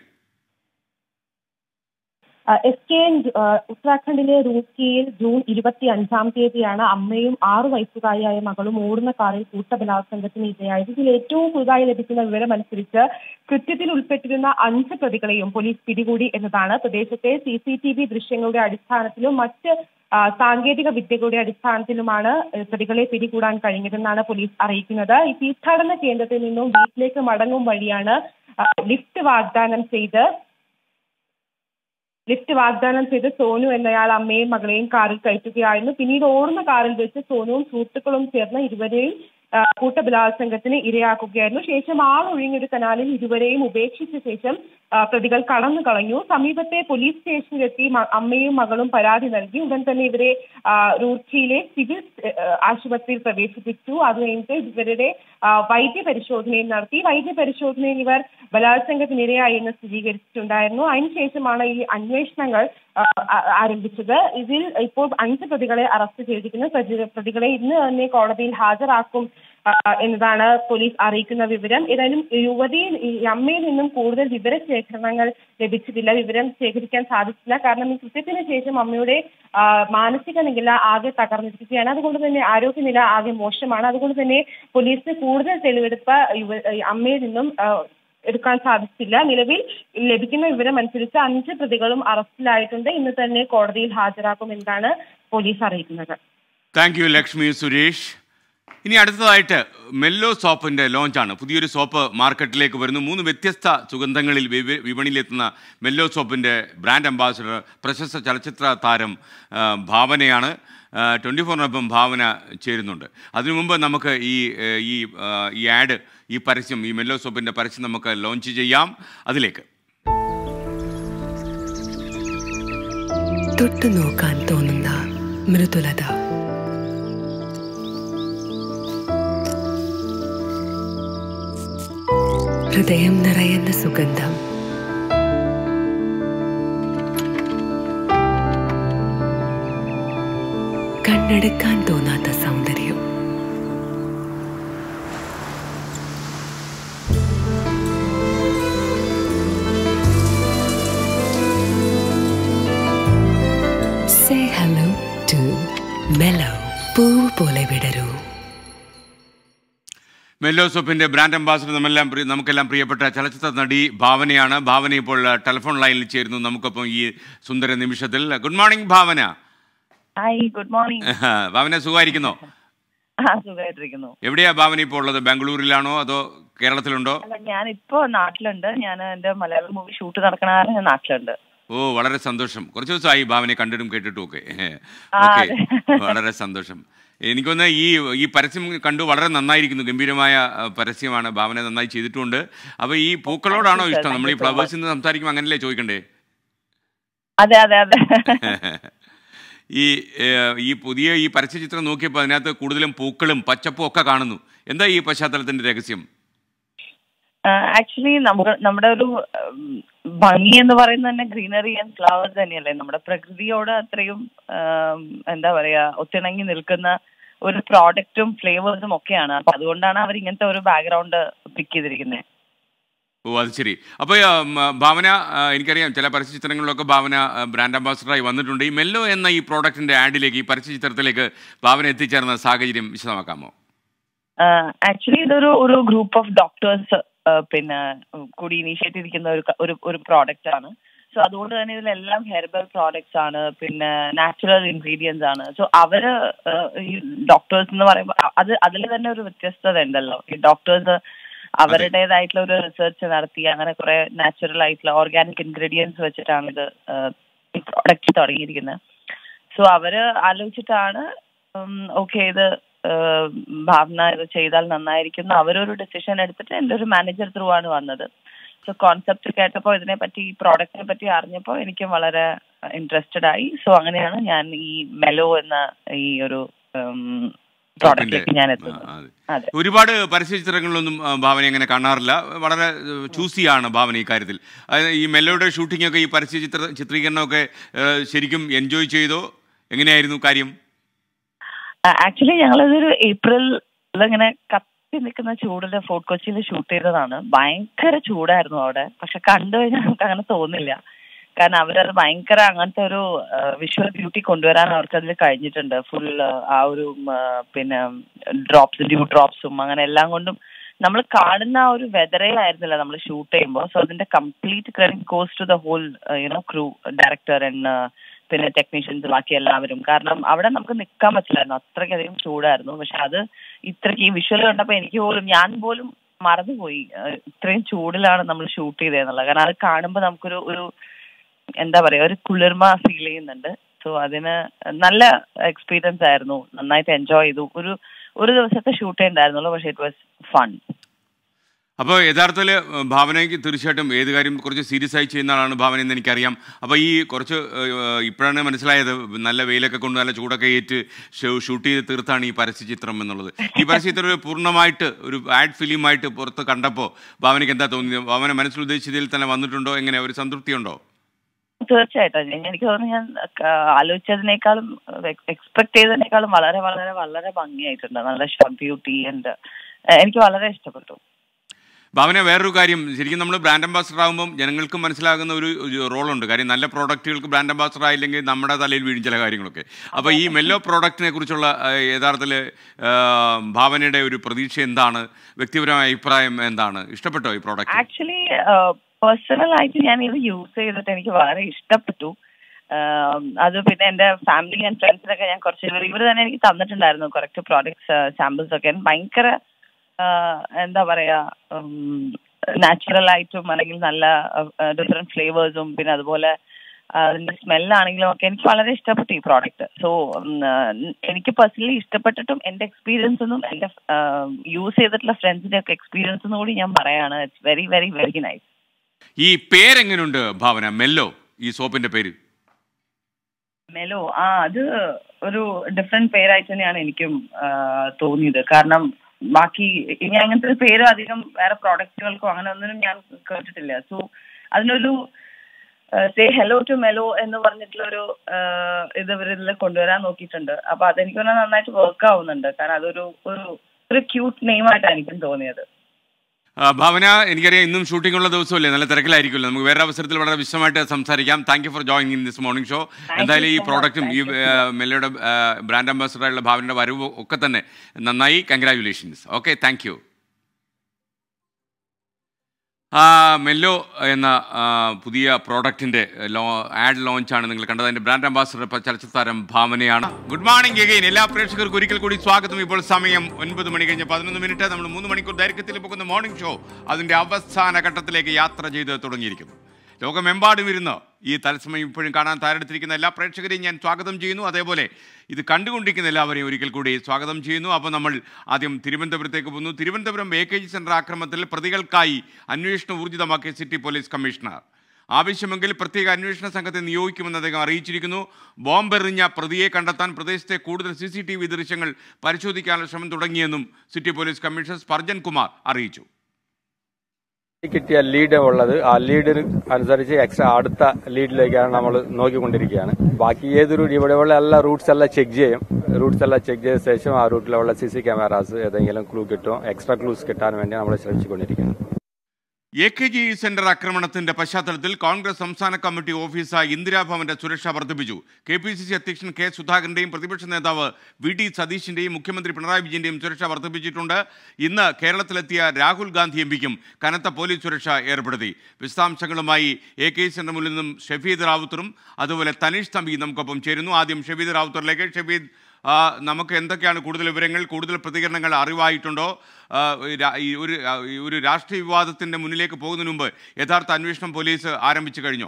എസ് കെ എൻ ഉത്തരാഖണ്ഡിലെ റൂർക്കിയിൽ ജൂൺ ഇരുപത്തി അഞ്ചാം തീയതിയാണ് അമ്മയും ആറു വയസ്സുകാരിയായ മകളും ഓടുന്ന കാറിൽ കൂട്ടബലാത്സംഗത്തിന് ഇരയായത് ഇതിൽ ഏറ്റവും പുതുതായി ലഭിക്കുന്ന വിവരം അനുസരിച്ച് കൃത്യത്തിൽ ഉൾപ്പെട്ടിരുന്ന അഞ്ച് പ്രതികളെയും പോലീസ് പിടികൂടി എന്നതാണ് പ്രദേശത്തെ സി സി ടി വി ദൃശ്യങ്ങളുടെ അടിസ്ഥാനത്തിലും മറ്റ് ആ, സാങ്കേതിക വിദ്യകളുടെ അടിസ്ഥാനത്തിലുമാണ് ഏഹ്, പ്രതികളെ പിടികൂടാൻ കഴിഞ്ഞതെന്നാണ് പോലീസ് അറിയിക്കുന്നത് ഈ തീർത്ഥാടന കേന്ദ്രത്തിൽ നിന്നും വീട്ടിലേക്ക് മടങ്ങും വഴിയാണ് ആ, ലിഫ്റ്റ് വാഗ്ദാനം ചെയ്ത് ലിഫ്റ്റ് വാഗ്ദാനം ചെയ്ത് സോനു എന്നയാൾ അമ്മയും മകളെയും കാറിൽ കയറ്റുകയായിരുന്നു പിന്നീട് ഓടുന്ന കാറിൽ വെച്ച് സോനുവും സുഹൃത്തുക്കളും ചേർന്ന് ഇരുവരെയും ആ, കൂട്ടബലാത്സംഗത്തിന് ഇരയാക്കുകയായിരുന്നു ശേഷം ആളൊഴിഞ്ഞൊരു കനാലിൽ ഇരുവരെയും ഉപേക്ഷിച്ച ശേഷം ആ, പ്രതികൾ കടന്നു കളഞ്ഞു സമീപത്തെ പോലീസ് സ്റ്റേഷനിലെത്തി മ- അമ്മയും മകളും പരാതി നൽകി ഉടൻ തന്നെ ഇവരെ ആ, റൂർക്കിയിലെ സിവിൽ ആ, ആശുപത്രിയിൽ പ്രവേശിപ്പിച്ചു അത് കഴിഞ്ഞിട്ട് ഇവരുടെ ആ, വൈദ്യ പരിശോധനയും നടത്തി വൈദ്യ പരിശോധനയിൽ ഇവർ ബലാത്സംഗത്തിനിരയായി എന്ന് സ്ഥിരീകരിച്ചിട്ടുണ്ടായിരുന്നു അതിനുശേഷമാണ് ഈ അന്വേഷണങ്ങൾ ആ, ആ- ആരംഭിച്ചത് ഇതിൽ ഇപ്പോൾ അഞ്ച് പ്രതികളെ അറസ്റ്റ് ചെയ്തിരിക്കുന്നു പ്രതി- പ്രതികളെ ഇന്ന് തന്നെ കോടതിയിൽ ഹാജരാക്കും ആ, എന്നതാണ് പോലീസ് അറിയിക്കുന്ന വിവരം ഏതായാലും യുവതിയിൽ ഈ അമ്മയിൽ നിന്നും കൂടുതൽ വിവരശേഖരണങ്ങൾ ലഭിച്ചിട്ടില്ല വിവരം ശേഖരിക്കാൻ സാധിച്ചില്ല കാരണം ഈ കൃത്യത്തിന് ശേഷം അമ്മയുടെ ആ, മാനസിക നില ആകെ തകർന്നിരിക്കുകയാണ് അതുകൊണ്ട് തന്നെ ആരോഗ്യനില ആകെ മോശമാണ് അതുകൊണ്ട് തന്നെ പോലീസിന് കൂടുതൽ തെളിവെടുപ്പ് യുവ ഈ അമ്മയിൽ നിന്നും ആ, എടുക്കാൻ സാധിച്ചില്ല നിലവിൽ ലഭിക്കുന്ന വിവരം അനുസരിച്ച് അഞ്ച് പ്രതികളും അറസ്റ്റിലായിട്ടുണ്ട് ഇന്ന് തന്നെ കോടതിയിൽ ഹാജരാക്കുമെന്നാണ് പോലീസ് അറിയിക്കുന്നത് താങ്ക് യു ലക്ഷ്മി സുരേഷ് ഇനി അടുത്തതായിട്ട് മെല്ലോ സോപ്പിന്റെ ലോഞ്ചാണ് പുതിയൊരു സോപ്പ് മാർക്കറ്റിലേക്ക് വരുന്നു മൂന്ന് വ്യത്യസ്ത സുഗന്ധങ്ങളിൽ വിപ- വിപണിയിലെത്തുന്ന മെല്ലോ സോപ്പിന്റെ ബ്രാൻഡ് അംബാസിഡർ പ്രശസ്ത ചലച്ചിത്ര താരം ആ, ഭാവനയാണ് ട്വൻറ്റി ഫോറിനൊപ്പം ഭാവന ചേരുന്നുണ്ട് അതിനു മുമ്പ് നമുക്ക് ഈ ഏ, ഈ ആ, ഈ ആഡ് ഈ പരസ്യം ഈ മെല്ലോ സോപ്പിന്റെ പരസ്യം നമുക്ക് ലോഞ്ച് ചെയ്യാം അതിലേക്ക് തൊട്ടു നോക്കാൻ തോന്നുന്ന മൃദുലത ഹൃദയം നിറയുന്ന സുഗന്ധം കണ്ണെടുക്കാൻ തോന്നാത്ത സൗന്ദര്യം സേ ഹലോ ടു മെലോ പൂവ് പോലെ വിടരൂ മെല്ലോ സോപ്പിന്റെ ബ്രാൻഡ് അംബാസിഡർ നമ്മെല്ലാം പ്രിയ- നമുക്കെല്ലാം പ്രിയപ്പെട്ട ചലച്ചിത്ര നടി ഭാവനയാണ് ഭാവന ഇപ്പോൾ ആ, ടെലിഫോൺ ലൈനിൽ ചേരുന്നു നമുക്കൊപ്പം ഈ സുന്ദര നിമിഷത്തിൽ good morning Bhavana hi good morning Bhavana സുഖമായിരിക്കുന്നോ ആ സുഖമായിട്ടിരിക്കുന്നു എവിടെയാ ഭാവന ഇപ്പോൾ ഉള്ളത് ബാംഗ്ലൂരിലാണോ അതോ കേരളത്തിലുണ്ടോ അല്ല ഞാൻ ഇപ്പോ നാട്ടിലുണ്ട് ഞാൻ എന്റെ മലയാളം മൂവി ഷൂട്ട് നടക്കണ കാരണം ഞാൻ നാട്ടിലുണ്ട് ഓ വളരെ സന്തോഷം കുറച്ച് ദിവസമായി ഭാവനയെ കണ്ടിട്ടും കേട്ടിട്ടും ഒക്കെ ആ, ഓക്കെ അതെ. വളരെ സന്തോഷം എനിക്കൊന്ന് ഈ ഈ പരസ്യം കണ്ടു വളരെ നന്നായിരിക്കുന്നു ഗംഭീരമായ ആ, പരസ്യമാണ് ഭാവന നന്നായി ചെയ്തിട്ടുണ്ട് അപ്പൊ ഈ പൂക്കളോടാണോ Thank you, sir. ഇഷ്ടം നമ്മൾ ഈ Thank you so ഫ്ലവേഴ്സിൽ നിന്ന് സംസാരിക്കുമ്പോൾ അങ്ങനല്ലേ ചോദിക്കണ്ടേ അതെ അതെ അതെ ഈ ഏഹ്, ഈ പുതിയ ഈ പരസ്യചിത്രം നോക്കിയപ്പോൾ അതിനകത്ത് കൂടുതലും പൂക്കളും പച്ചപ്പും ഒക്കെ കാണുന്നു എന്താ ഈ പശ്ചാത്തലത്തിന്റെ രഹസ്യം ആക്ച്വലി നമുക്ക് നമ്മുടെ ഒരു ഉം, ഭംഗി എന്ന് പറയുന്നത് തന്നെ ഗ്രീനറി ആൻഡ് ഫ്ലവേഴ്സ് തന്നെയല്ലേ നമ്മുടെ പ്രകൃതിയോട് അത്രയും ഉം, എന്താ പറയാ ഒത്തിണങ്ങി നിൽക്കുന്ന ഒരു പ്രോഡക്റ്റും ഫ്ലേവേഴ്സും ഒക്കെയാണ് അപ്പൊ അതുകൊണ്ടാണ് അവർ ഇങ്ങനത്തെ ഒരു ബാക്ക്ഗ്രൗണ്ട് പിക്ക് ചെയ്തിരിക്കുന്നത് ഓ അത് ശരി അപ്പോൾ ഭാവന ആ, എനിക്കറിയാം ചില പരസ്യചിത്രങ്ങളിലൊക്കെ ഭാവന ആ, ബ്രാൻഡ് അംബാസഡറായി വന്നിട്ടുണ്ട് ഈ മെല്ലോ എന്ന ഈ പ്രോഡക്റ്റിന്റെ ആഡിലേക്ക് ഈ പരസ്യചിത്രത്തിലേക്ക് ഭാവന എത്തിച്ചേർന്ന സാഹചര്യം വിശദമാക്കാമോ ആക്ച്വലി ഇതൊരു ഒരു ഗ്രൂപ്പ് ഓഫ് ഡോക്ടേഴ്സ് പിന്നെ ഉം, കൂടി ഇനീഷ്യേറ്റ് ചെയ്തിരിക്കുന്ന ഒരു ക- ഒരു ഒരു പ്രോഡക്റ്റ് ആണ് സോ അതുകൊണ്ട് തന്നെ ഇതിലെല്ലാം ഹെർബൽ പ്രോഡക്ട്സ് ആണ് പിന്നെ നാച്ചുറൽ ഇൻഗ്രീഡിയൻസ് ആണ് സോ അവര് ഏഹ്, ഈ ഡോക്ടേഴ്സ് എന്ന് പറയുമ്പോൾ അ- അത് അതിൽ തന്നെ ഒരു വ്യത്യസ്തത ഉണ്ടല്ലോ ഈ ഡോക്ടേഴ്സ് അവരുടേതായിട്ടുള്ള ഒരു റിസർച്ച് നടത്തി അങ്ങനെ കുറെ നാച്ചുറൽ ആയിട്ടുള്ള ഓർഗാനിക് ഇൻഗ്രീഡിയൻസ് വെച്ചിട്ടാണ് ഇത് ഏഹ്, ഈ പ്രോഡക്റ്റ് തുടങ്ങിയിരിക്കുന്നത് സോ അവര് ആലോചിച്ചിട്ടാണ് ഓക്കെ ഇത് ഏഹ്, ഭാവന ഇത് ചെയ്താൽ നന്നായിരിക്കും എന്ന് അവരൊരു ഡിസിഷൻ എടുത്തിട്ട് എൻ്റെ ഒരു മാനേജർ ത്രൂ ആണ് വന്നത് സോ കോൺസെപ്റ്റ് കേട്ടപ്പോൾ ഇതിനെ പറ്റി ഈ പ്രോഡക്റ്റിനെ പറ്റി അറിഞ്ഞപ്പോൾ എനിക്കും വളരെ ഇൻട്രസ്റ്റഡ് ആയി സോ അങ്ങനെയാണ് ഞാൻ ഈ മെലോ എന്ന ഈ ഒരു പ്രോഡക്റ്റിലേക്ക് ഞാൻ എത്തുന്നത് ആ, അതെ. അതെ ഒരുപാട് പരസ്യചിത്രങ്ങളിലൊന്നും ആ, ഭാവന അങ്ങനെ കാണാറില്ല വളരെ ചൂസിയാണ് ഭാവന ഈ കാര്യത്തിൽ അതായത് ഈ മെല്ലോയുടെ ഷൂട്ടിംഗ് ഒക്കെ ഈ പരസ്യചിത്ര ചിത്രീകരണമൊക്കെ ഏഹ്, ശരിക്കും എൻജോയ് ചെയ്തോ എങ്ങനെയായിരുന്നു കാര്യം ആക്ച്വലി ഞങ്ങളിതൊരു ഏപ്രിൽ ഇങ്ങനെ കത്തി നിൽക്കുന്ന ചൂടില് ഫോർട്ട് കൊച്ചിയിൽ ഷൂട്ട് ചെയ്തതാണ് ഭയങ്കര ചൂടായിരുന്നു അവിടെ പക്ഷെ കണ്ടു കഴിഞ്ഞാൽ നമുക്ക് അങ്ങനെ തോന്നില്ല കാരണം അവരത് ഭയങ്കര അങ്ങനത്തെ ഒരു വിഷ്വൽ ബ്യൂട്ടി കൊണ്ടുവരാൻ അവർക്ക് അതിൽ കഴിഞ്ഞിട്ടുണ്ട് ഫുൾ ആ ഒരു ഉം, ആ, പിന്നെ ഡ്രോപ്സ് ഡ്യൂ ഡ്രോപ്സും അങ്ങനെ എല്ലാം കൊണ്ടും നമ്മൾ കാണുന്ന ആ ഒരു വെതറയിലായിരുന്നില്ല നമ്മൾ ഷൂട്ട് ചെയ്യുമ്പോൾ സോ അതിന്റെ complete credit goes to the whole you know crew director and പിന്നെ ടെക്നീഷ്യൻസ് ബാക്കി എല്ലാവരും കാരണം അവിടെ നമുക്ക് നിൽക്കാൻ പറ്റില്ലായിരുന്നു അത്രയ്ക്കധികം ചൂടായിരുന്നു പക്ഷെ അത് ഇത്രയ്ക്ക് ഈ വിഷ്വൽ കണ്ടപ്പോൾ എനിക്ക് പോലും ഞാൻ പോലും മറന്നുപോയി ഏഹ് ഇത്രയും ചൂടിലാണ് നമ്മൾ ഷൂട്ട് ചെയ്തതെന്നുള്ളത് കാരണം അത് കാണുമ്പോൾ നമുക്കൊരു ഒരു എന്താ പറയാ ഒരു കുളിർമ ഫീൽ ചെയ്യുന്നുണ്ട് സോ അതിന് നല്ല എക്സ്പീരിയൻസ് ആയിരുന്നു നന്നായിട്ട് എൻജോയ് ചെയ്തു ഒരു ഒരു ദിവസത്തെ ഷൂട്ടേ ഉണ്ടായിരുന്നുള്ളൂ പക്ഷെ ഇറ്റ് വാസ് ഫൺ അപ്പോൾ യഥാർത്ഥത്തിൽ ഭാവനയ്ക്ക് തീർച്ചയായിട്ടും ഏത് കാര്യം കുറച്ച് സീരിയസ് ആയി ചെയ്യുന്ന ആളാണ് ഭാവന എന്ന് എനിക്കറിയാം അപ്പോൾ ഈ കുറച്ച് ഏഹ്, ഇപ്പോഴാണ് മനസ്സിലായത് നല്ല വെയിലൊക്കെ കൊണ്ട് നല്ല ചൂടൊക്കെ ഏറ്റ് ഷൂ- ഷൂട്ട് ചെയ്ത് തീർത്താണ് ഈ പരസ്യചിത്രം എന്നുള്ളത് ഈ പരസ്യചിത്രം ഒരു പൂർണ്ണമായിട്ട് ഒരു ആഡ് ഫിലിമായിട്ട് പുറത്ത് കണ്ടപ്പോൾ ഭാവനയ്ക്ക് എന്താ തോന്നിയത് ഭാവന മനസ്സിൽ ഉദ്ദേശിച്ചതിൽ തന്നെ വന്നിട്ടുണ്ടോ എങ്ങനെ ഒരു സംതൃപ്തി ഉണ്ടോ തീർച്ചയായിട്ടും ഞാൻ- എനിക്ക് തോന്നുന്നു ഞാൻ ആ, ആലോചിച്ചതിനേക്കാളും എക്സ്പെക്ട് ചെയ്തതിനേക്കാളും വളരെ വളരെ വളരെ ഭംഗിയായിട്ടുണ്ട് നല്ല ഷോർട്ട് ബ്യൂട്ടി ആൻഡ് എനിക്ക് വളരെ ഇഷ്ടപ്പെട്ടു ഭാവന വേറൊരു കാര്യം ശരിക്കും നമ്മൾ ബ്രാൻഡ് അംബാസഡർ ആകുമ്പോൾ ജനങ്ങൾക്ക് മനസ്സിലാകുന്ന ഒരു ഒരു റോളുണ്ട് കാര്യം നല്ല പ്രോഡക്റ്റുകൾക്ക് ബ്രാൻഡ് അംബാസഡർ ആയില്ലെങ്കിൽ നമ്മുടെ തലയിൽ വീഴും ചില കാര്യങ്ങളൊക്കെ അപ്പോൾ ഈ മെല്ലോ പ്രോഡക്റ്റിനെ കുറിച്ചുള്ള യഥാർത്ഥത്തിൽ ഭാവനയുടെ ഒരു പ്രതീക്ഷ എന്താണ് വ്യക്തിപരമായ അഭിപ്രായം എന്താണ് ഇഷ്ടപ്പെട്ടോ ഈ പ്രോഡക്റ്റ് ആക്ച്വലി പേഴ്സണൽ ആയിട്ട് ഞാൻ ഇത് യൂസ് ചെയ്തിട്ട് എനിക്ക് വളരെ ഇഷ്ടപ്പെട്ടു ആം, അത് പിന്നെ എന്റെ ഫാമിലി ആൻഡ് ഫ്രണ്ട്സിനൊക്കെ ഞാൻ കുറച്ച് ഇവർ ഇവർ തന്നെ എനിക്ക് തന്നിട്ടുണ്ടായിരുന്നു കുറച്ച് പ്രോഡക്ട്സ് സാമ്പിൾസ് ഒക്കെ ഭയങ്കര ആ, എന്താ പറയാ നാച്ചുറൽ ആയിട്ടും അല്ലെങ്കിൽ നല്ല ഡിഫറെന്റ് ഫ്ലേവേഴ്സും പിന്നെ അതുപോലെ ആ, അതിന്റെ സ്മെല്ലാണെങ്കിലും ഒക്കെ എനിക്ക് വളരെ ഇഷ്ടപ്പെട്ടു ഈ പ്രോഡക്റ്റ് സോ എനിക്ക് പേഴ്സണലി ഇഷ്ടപ്പെട്ടിട്ടും എന്റെ എക്സ്പീരിയൻസ് ഒന്നും എന്റെ യൂസ് ചെയ്തിട്ടുള്ള ഫ്രണ്ട്സിന്റെ ഒക്കെ എക്സ്പീരിയൻസ് കൂടി ഞാൻ പറയാണ് it's very very very nice ഈ പേരെങ്ങനെയുണ്ട് ഭാവന മെല്ലോ ഈ സോപ്പിന്റെ പേര് മെലോ ആ അത് ഒരു ഡിഫറെന്റ് പേരായിട്ട് തന്നെയാണ് എനിക്കും ആ, തോന്നിയത് കാരണം ബാക്കി ഇനി അങ്ങനത്തെ ഒരു പേര് അധികം വേറെ പ്രോഡക്റ്റുകൾക്കോ അങ്ങനെ ഒന്നിനും ഞാൻ കേട്ടിട്ടില്ല സോ അതിനൊരു സേ ഹലോ ടു മെലോ എന്ന് പറഞ്ഞിട്ടുള്ള ഒരു ഇത് ഇവർ ഇതിൽ കൊണ്ടുവരാൻ നോക്കിയിട്ടുണ്ട് അപ്പൊ അതെനിക്ക് തോന്നുന്നത് നന്നായിട്ട് വർക്ക് ആവുന്നുണ്ട് കാരണം അതൊരു ഒരു ഒരു ക്യൂട്ട് നെയിമായിട്ടാണ് എനിക്കും തോന്നിയത് ആ, ഭാവന എനിക്കറിയാം ഇന്നും ഷൂട്ടിംഗ് ഉള്ള ദിവസമല്ലേ നല്ല തിരക്കിലായിരിക്കുമല്ലോ നമുക്ക് വേറെ അവസരത്തിൽ വളരെ വിശദമായിട്ട് സംസാരിക്കാം thank you for joining in this morning show എന്തായാലും ഈ so much. പ്രോഡക്റ്റും ഈ Thank you ആ, മെല്ലയുടെ ബ്രാൻഡ് അംബാസഡറായുള്ള ഭാവനയുടെ വരവ് ഒക്കെ തന്നെ നന്നായി congratulations okay thank you Mello എന്ന ആ, പുതിയ പ്രോഡക്റ്റിന്റെ ലോ ആഡ് ലോഞ്ചാണ് നിങ്ങൾ കണ്ടത് അതിന്റെ ബ്രാൻഡ് അംബാസഡർ ഇപ്പോൾ ചലച്ചിത്ര താരം ഭാവനയാണ് ഗുഡ് മോർണിംഗ് അഗൈൻ എല്ലാ പ്രേക്ഷകർക്കും ഒരിക്കൽ കൂടി സ്വാഗതം ഇപ്പോൾ സമയം ഒൻപത് മണി കഴിഞ്ഞ് പതിനൊന്ന് മിനിറ്റ് നമ്മൾ മൂന്ന് മണിക്കൂർ ദൈർഘ്യത്തിൽ പോകുന്ന മോർണിംഗ് ഷോ അതിന്റെ അവസാന ഘട്ടത്തിലേക്ക് യാത്ര ചെയ്ത് തുടങ്ങിയിരിക്കുന്നു ലോകമെമ്പാടും ഇരുന്ന് ഈ തത്സമയം ഇപ്പോഴും കാണാൻ തയ്യാറെടുത്തിരിക്കുന്ന എല്ലാ പ്രേക്ഷകരെയും ഞാൻ സ്വാഗതം ചെയ്യുന്നു അതേപോലെ ഇത് കണ്ടുകൊണ്ടിരിക്കുന്ന എല്ലാവരെയും ഒരിക്കൽ കൂടി സ്വാഗതം ചെയ്യുന്നു അപ്പോൾ നമ്മൾ ആദ്യം തിരുവനന്തപുരത്തേക്ക് പോകുന്നു Thiruvananthapuram A K G centre ആക്രമണത്തിൽ പ്രതികൾക്കായി അന്വേഷണം ഊർജിതമാക്കിയ സിറ്റി പോലീസ് കമ്മീഷണർ ആവശ്യമെങ്കിൽ പ്രത്യേക അന്വേഷണ സംഘത്തെ നിയോഗിക്കുമെന്ന് അദ്ദേഹം അറിയിച്ചിരിക്കുന്നു ബോംബെറിഞ്ഞ പ്രതിയെ കണ്ടെത്താൻ പ്രദേശത്തെ കൂടുതൽ സി സി ടി വി ദൃശ്യങ്ങൾ പരിശോധിക്കാനുള്ള ശ്രമം തുടങ്ങിയെന്നും city police commissioner Spurgeon Kumar അറിയിച്ചു കിട്ടിയ ലീഡ് ഉള്ളത് ആ ലീഡിന് അനുസരിച്ച് എക്സ്ട്രാ അടുത്ത ലീഡിലേക്കാണ് നമ്മൾ നോക്കിക്കൊണ്ടിരിക്കുകയാണ് ബാക്കി ഏതൊരു ഇവിടെയുള്ള എല്ലാ റൂട്ട്സ് എല്ലാം ചെക്ക് ചെയ്യും റൂട്ട്സ് എല്ലാം ചെക്ക് ചെയ്ത ശേഷം ആ റൂട്ടിലുള്ള സി സി ക്യാമറാസ് ഏതെങ്കിലും ക്ലൂ കിട്ടുമോ എക്സ്ട്രാ ക്ലൂസ് കിട്ടാൻ വേണ്ടി നമ്മൾ ശ്രമിച്ചുകൊണ്ടിരിക്കുകയാണ് എ കെ ജി സെന്റർ ആക്രമണത്തിന്റെ പശ്ചാത്തലത്തിൽ കോൺഗ്രസ് സംസ്ഥാന കമ്മിറ്റി ഓഫീസായ ഇന്ദിരാഭവന്റെ സുരക്ഷ വർദ്ധിപ്പിച്ചു കെ പി സി സി അധ്യക്ഷൻ കെ സുധാകരന്റെയും പ്രതിപക്ഷ നേതാവ് വി ഡി സതീഷിന്റെയും മുഖ്യമന്ത്രി പിണറായി വിജയന്റെയും സുരക്ഷ വർദ്ധിപ്പിച്ചിട്ടുണ്ട് ഇന്ന് കേരളത്തിലെത്തിയ രാഹുൽ ഗാന്ധി എം പിക്കും കനത്ത പോലീസ് സുരക്ഷ ഏർപ്പെടുത്തി വിശദാംശങ്ങളുമായി എ കെ ജി സെന്ററിൽ നിന്നും ഷഫീദ് റാവുത്തറും അതുപോലെ തനീഷ് തമ്പി നമുക്കൊപ്പം ചേരുന്നു ആദ്യം ഷഫീദ് റാവുത്തറിലേക്ക് ഷഫീദ് ആ, നമുക്ക് എന്തൊക്കെയാണ് കൂടുതൽ വിവരങ്ങൾ കൂടുതൽ പ്രതികരണങ്ങൾ അറിവായിട്ടുണ്ടോ ആ, രാ- ഈ ഒരു ആ, ഈ ഒരു രാഷ്ട്രീയ വിവാദത്തിന്റെ മുന്നിലേക്ക് പോകുന്നതിന് മുമ്പ് യഥാർത്ഥ അന്വേഷണം പോലീസ് ആരംഭിച്ചു കഴിഞ്ഞോ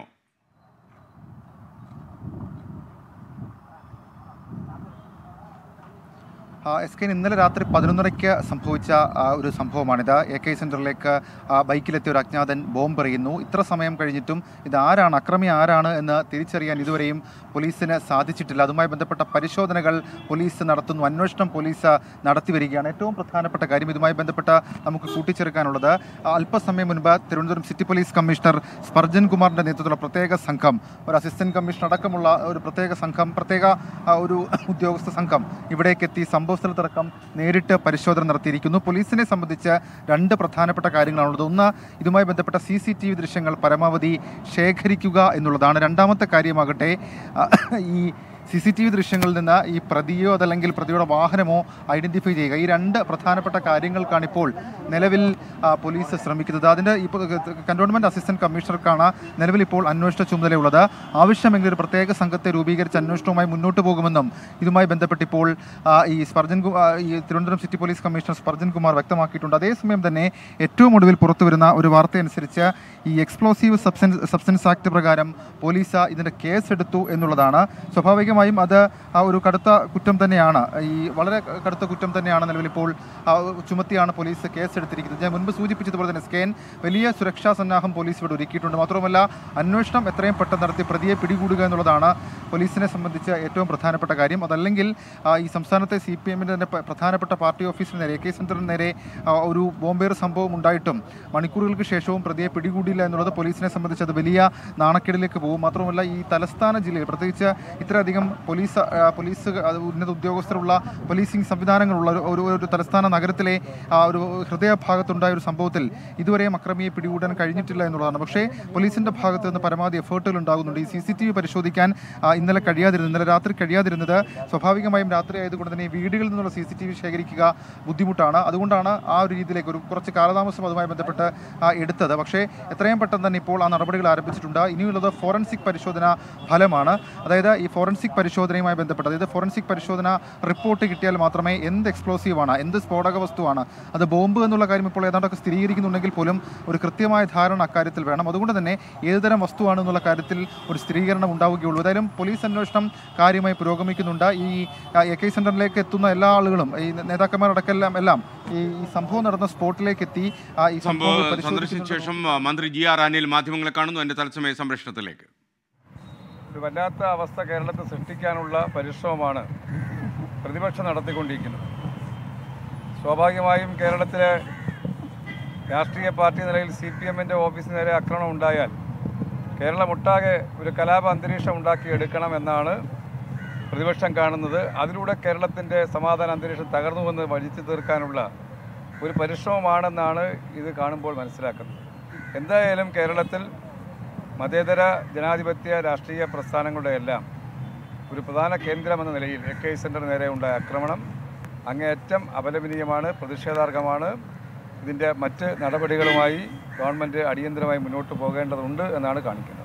ആ, എസ് കെ ഇന്നലെ രാത്രി പതിനൊന്നരയ്ക്ക് സംഭവിച്ച ആ, ഒരു സംഭവമാണിത് എ കെ സെൻറ്ററിലേക്ക് ആ, ബൈക്കിലെത്തിയ ഒരു അജ്ഞാതൻ ബോംബ് എറിയുന്നു ഇത്ര സമയം കഴിഞ്ഞിട്ടും ഇത് ആരാണ് അക്രമി ആരാണ് എന്ന് തിരിച്ചറിയാൻ ഇതുവരെയും പോലീസിന് സാധിച്ചിട്ടില്ല അതുമായി ബന്ധപ്പെട്ട പരിശോധനകൾ പോലീസ് നടത്തുന്നു അന്വേഷണം പോലീസ് നടത്തി വരികയാണ് ഏറ്റവും പ്രധാനപ്പെട്ട കാര്യം ഇതുമായി ബന്ധപ്പെട്ട നമുക്ക് കൂട്ടിച്ചേർക്കാനുള്ളത് ആ, അല്പസമയം മുൻപ് Thiruvananthapuram city police commissioner Spurgeon കുമാറിന്റെ നേതൃത്വത്തിലുള്ള പ്രത്യേക സംഘം ഒരു അസിസ്റ്റന്റ് കമ്മീഷണർ അടക്കമുള്ള ഒരു പ്രത്യേക സംഘം പ്രത്യേക ആ, ഒരു ഉദ്യോഗസ്ഥ സംഘം ഇവിടേക്ക് എത്തി സംഭവ സ്ഥലത്തടക്കം നേരിട്ട് പരിശോധന നടത്തിയിരിക്കുന്നു പോലീസിനെ സംബന്ധിച്ച് രണ്ട് പ്രധാനപ്പെട്ട കാര്യങ്ങളാണുള്ളത് ഒന്ന് ഇതുമായി ബന്ധപ്പെട്ട സി സി ടി വി ദൃശ്യങ്ങൾ പരമാവധി ശേഖരിക്കുക എന്നുള്ളതാണ് രണ്ടാമത്തെ കാര്യമാകട്ടെ ആ, ഈ സി സി ടി വി ദൃശ്യങ്ങളിൽ നിന്ന് ഈ പ്രതിയോ അതല്ലെങ്കിൽ പ്രതിയുടെ വാഹനമോ ഐഡന്റിഫൈ ചെയ്യുക ഈ രണ്ട് പ്രധാനപ്പെട്ട കാര്യങ്ങൾക്കാണ് ഇപ്പോൾ നിലവിൽ ആ, പോലീസ് ശ്രമിക്കുന്നത് അതിൻ്റെ ഇപ്പോൾ കന്റോൺമെന്റ് അസിസ്റ്റന്റ് കമ്മീഷണർക്കാണ് നിലവിൽ ഇപ്പോൾ അന്വേഷണ ചുമതലയുള്ളത് ആവശ്യമെങ്കിൽ ഒരു പ്രത്യേക സംഘത്തെ രൂപീകരിച്ച് അന്വേഷണവുമായി മുന്നോട്ട് പോകുമെന്നും ഇതുമായി ബന്ധപ്പെട്ട് ഇപ്പോൾ ആ, ഈ സ്പർജൻ കു- ആ, ഈ Thiruvananthapuram city police commissioner Spurgeon Kumar വ്യക്തമാക്കിയിട്ടുണ്ട് അതേസമയം തന്നെ ഏറ്റവും ഒടുവിൽ പുറത്തു വരുന്ന ഒരു വാർത്തയനുസരിച്ച് ഈ എക്സ്പ്ലോസീവ് സബ്സ്റ്റൻസ് സബ്സ്റ്റൻസ് ആക്ട് പ്രകാരം പോലീസ് ഇതിൻ്റെ കേസ് എടുത്തു എന്നുള്ളതാണ് സ്വാഭാവികമായി സ്വാഭാവികമായും അത് ആ ഒരു കടുത്ത കുറ്റം തന്നെയാണ് ഈ വളരെ കടുത്ത കുറ്റം തന്നെയാണ് നിലവിൽ ഇപ്പോൾ ആ, ചുമത്തിയാണ് പോലീസ് കേസെടുത്തിരിക്കുന്നത് ഞാൻ മുൻപ് സൂചിപ്പിച്ചതുപോലെ തന്നെ സ്കേൻ വലിയ സുരക്ഷാ സന്നാഹം പോലീസ് ഇവിടെ ഒരുക്കിയിട്ടുണ്ട് മാത്രമല്ല അന്വേഷണം എത്രയും പെട്ടെന്ന് നടത്തി പ്രതിയെ പിടികൂടുക എന്നുള്ളതാണ് പോലീസിനെ സംബന്ധിച്ച് ഏറ്റവും പ്രധാനപ്പെട്ട കാര്യം അതല്ലെങ്കിൽ ആ, ഈ സംസ്ഥാനത്തെ സി പി എമ്മിൻ്റെ തന്നെ പ- പ്രധാനപ്പെട്ട പാർട്ടി ഓഫീസിന് നേരെ എ കെ സെൻറ്ററിന് നേരെ ആ, ഒരു ബോംബേർ സംഭവം ഉണ്ടായിട്ടും മണിക്കൂറുകൾക്ക് ശേഷവും പ്രതിയെ പിടികൂടിയില്ല എന്നുള്ളത് പോലീസിനെ സംബന്ധിച്ച് അത് വലിയ നാണക്കേടിലേക്ക് പോകും മാത്രമല്ല ഈ തലസ്ഥാന ജില്ലയിൽ പ്രത്യേകിച്ച് ഇത്രയധികം പോലീസ് ആ, പോലീസ് അത് ഉന്നത ഉദ്യോഗസ്ഥരുള്ള പോലീസിംഗ് സംവിധാനങ്ങളുള്ള ഒരു- ഒരു ഒരു തലസ്ഥാന നഗരത്തിലെ ആ ഒരു ഹൃദയഭാഗത്തുണ്ടായ ഒരു സംഭവത്തിൽ ഇതുവരെയും അക്രമിയെ പിടികൂടാൻ കഴിഞ്ഞിട്ടില്ല എന്നുള്ളതാണ് പക്ഷേ പോലീസിന്റെ ഭാഗത്ത് നിന്ന് പരമാവധി എഫേർട്ടുകൾ ഉണ്ടാകുന്നുണ്ട് ഈ സി സി ടി വി പരിശോധിക്കാൻ ആ, ഇന്നലെ കഴിയാതിരുന്നത് ഇന്നലെ രാത്രി കഴിയാതിരുന്നത് സ്വാഭാവികമായും രാത്രി ആയതുകൊണ്ട് തന്നെ ഈ വീടുകളിൽ നിന്നുള്ള സി സി ടി വി ശേഖരിക്കുക ബുദ്ധിമുട്ടാണ് അതുകൊണ്ടാണ് ആ ഒരു രീതിയിലേക്ക് ഒരു കുറച്ച് കാലതാമസം അതുമായി ബന്ധപ്പെട്ട് ആ, എടുത്തത് പക്ഷേ എത്രയും പെട്ടെന്ന് തന്നെ ഇപ്പോൾ ആ നടപടികൾ ആരംഭിച്ചിട്ടുണ്ട് ഇനിയുള്ളത് ഫോറൻസിക് പരിശോധന ഫലമാണ് അതായത് ഈ ഫോറൻസിക് പരിശോധനയുമായി ബന്ധപ്പെട്ട് അതായത് ഫോറൻസിക് പരിശോധന റിപ്പോർട്ട് കിട്ടിയാൽ മാത്രമേ എന്ത് എക്സ്പ്ലോസീവ് ആണ് എന്ത് സ്ഫോടക വസ്തുവാണ് അത് ബോംബ് എന്നുള്ള കാര്യം ഇപ്പോൾ ഏതാണ്ടൊക്കെ സ്ഥിരീകരിക്കുന്നുണ്ടെങ്കിൽ പോലും ഒരു കൃത്യമായ ധാരണ അക്കാര്യത്തിൽ വേണം അതുകൊണ്ട് തന്നെ ഏതുതരം വസ്തുവാണ് എന്നുള്ള കാര്യത്തിൽ ഒരു സ്ഥിരീകരണം ഉണ്ടാവുകയുള്ളൂ ഏതായാലും പോലീസ് അന്വേഷണം കാര്യമായി പുരോഗമിക്കുന്നുണ്ട് ഈ ആ, എ കെ സെന്ററിലേക്ക് എത്തുന്ന എല്ലാ ആളുകളും ഈ നേതാക്കന്മാരടക്കം എല്ലാം ഈ ഈ സംഭവം നടന്ന സ്പോട്ടിലേക്ക് എത്തി ആ, ഈ സംഭവം സംഭവങ്ങൾ സന്ദർശിച്ച പരിശോധിക്കുന്നുണ്ട് ശേഷം ആ, മന്ത്രി ജി ആർ അനിൽ മാധ്യമങ്ങളെ കാണുന്നു എൻ്റെ തത്സമയ സംപ്രേഷണത്തിലേക്ക് ഒരു വല്ലാത്ത അവസ്ഥ കേരളത്തിൽ സൃഷ്ടിക്കാനുള്ള പരിശ്രമമാണ് പ്രതിപക്ഷം നടത്തിക്കൊണ്ടിരിക്കുന്നത് സ്വാഭാവികമായും കേരളത്തിലെ രാഷ്ട്രീയ പാർട്ടി നിലയിൽ സി പി എമ്മിൻ്റെ ഓഫീസിന് നേരെ ആക്രമണം ഉണ്ടായാൽ കേരളമൊട്ടാകെ ഒരു കലാപ അന്തരീക്ഷം ഉണ്ടാക്കിയെടുക്കണം എന്നാണ് പ്രതിപക്ഷം കാണുന്നത് അതിലൂടെ കേരളത്തിൻ്റെ സമാധാന അന്തരീക്ഷം തകർന്നുവെന്ന് വഴിച്ചു തീർക്കാനുള്ള ഒരു പരിശ്രമമാണെന്നാണ് ഇത് കാണുമ്പോൾ മനസ്സിലാക്കുന്നത് എന്തായാലും കേരളത്തിൽ മതേതര ജനാധിപത്യ രാഷ്ട്രീയ പ്രസ്ഥാനങ്ങളുടെ എല്ലാം ഒരു പ്രധാന കേന്ദ്രമെന്ന നിലയിൽ എ കെ സെൻറ്റർ നേരെ ഉണ്ടായ ആക്രമണം അങ്ങേയറ്റം അപലപനീയമാണ് പ്രതിഷേധാർഹമാണ് ഇതിൻ്റെ മറ്റ് നടപടികളുമായി ഗവൺമെൻറ് അടിയന്തരമായി മുന്നോട്ട് പോകേണ്ടതുണ്ട് എന്നാണ് കാണിക്കുന്നത്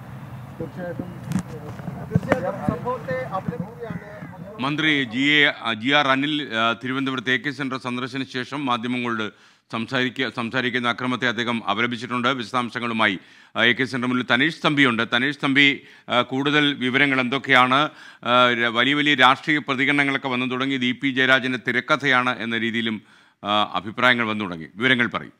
മന്ത്രി G A G R Anil ആ, തിരുവനന്തപുരത്ത് എ കെ സെൻറ്റർ സന്ദർശന ശേഷം മാധ്യമങ്ങളോട് സംസാരിക്കുക സംസാരിക്കുന്ന അക്രമത്തെ അദ്ദേഹം അപലപിച്ചിട്ടുണ്ട് വിശദാംശങ്ങളുമായി ആ, എ കെ സെൻറ്റർ മുന്നിൽ തനീഷ് തമ്പിയുണ്ട് തനീഷ് തമ്പി ആ, കൂടുതൽ വിവരങ്ങൾ എന്തൊക്കെയാണ് ആ, ര- വലിയ വലിയ രാഷ്ട്രീയ പ്രതികരണങ്ങളൊക്കെ വന്നു തുടങ്ങി ദി പി ജയരാജൻ്റെ തിരക്കഥയാണ് എന്ന രീതിയിലും ആ, അഭിപ്രായങ്ങൾ വന്നു തുടങ്ങി വിവരങ്ങൾ പറയും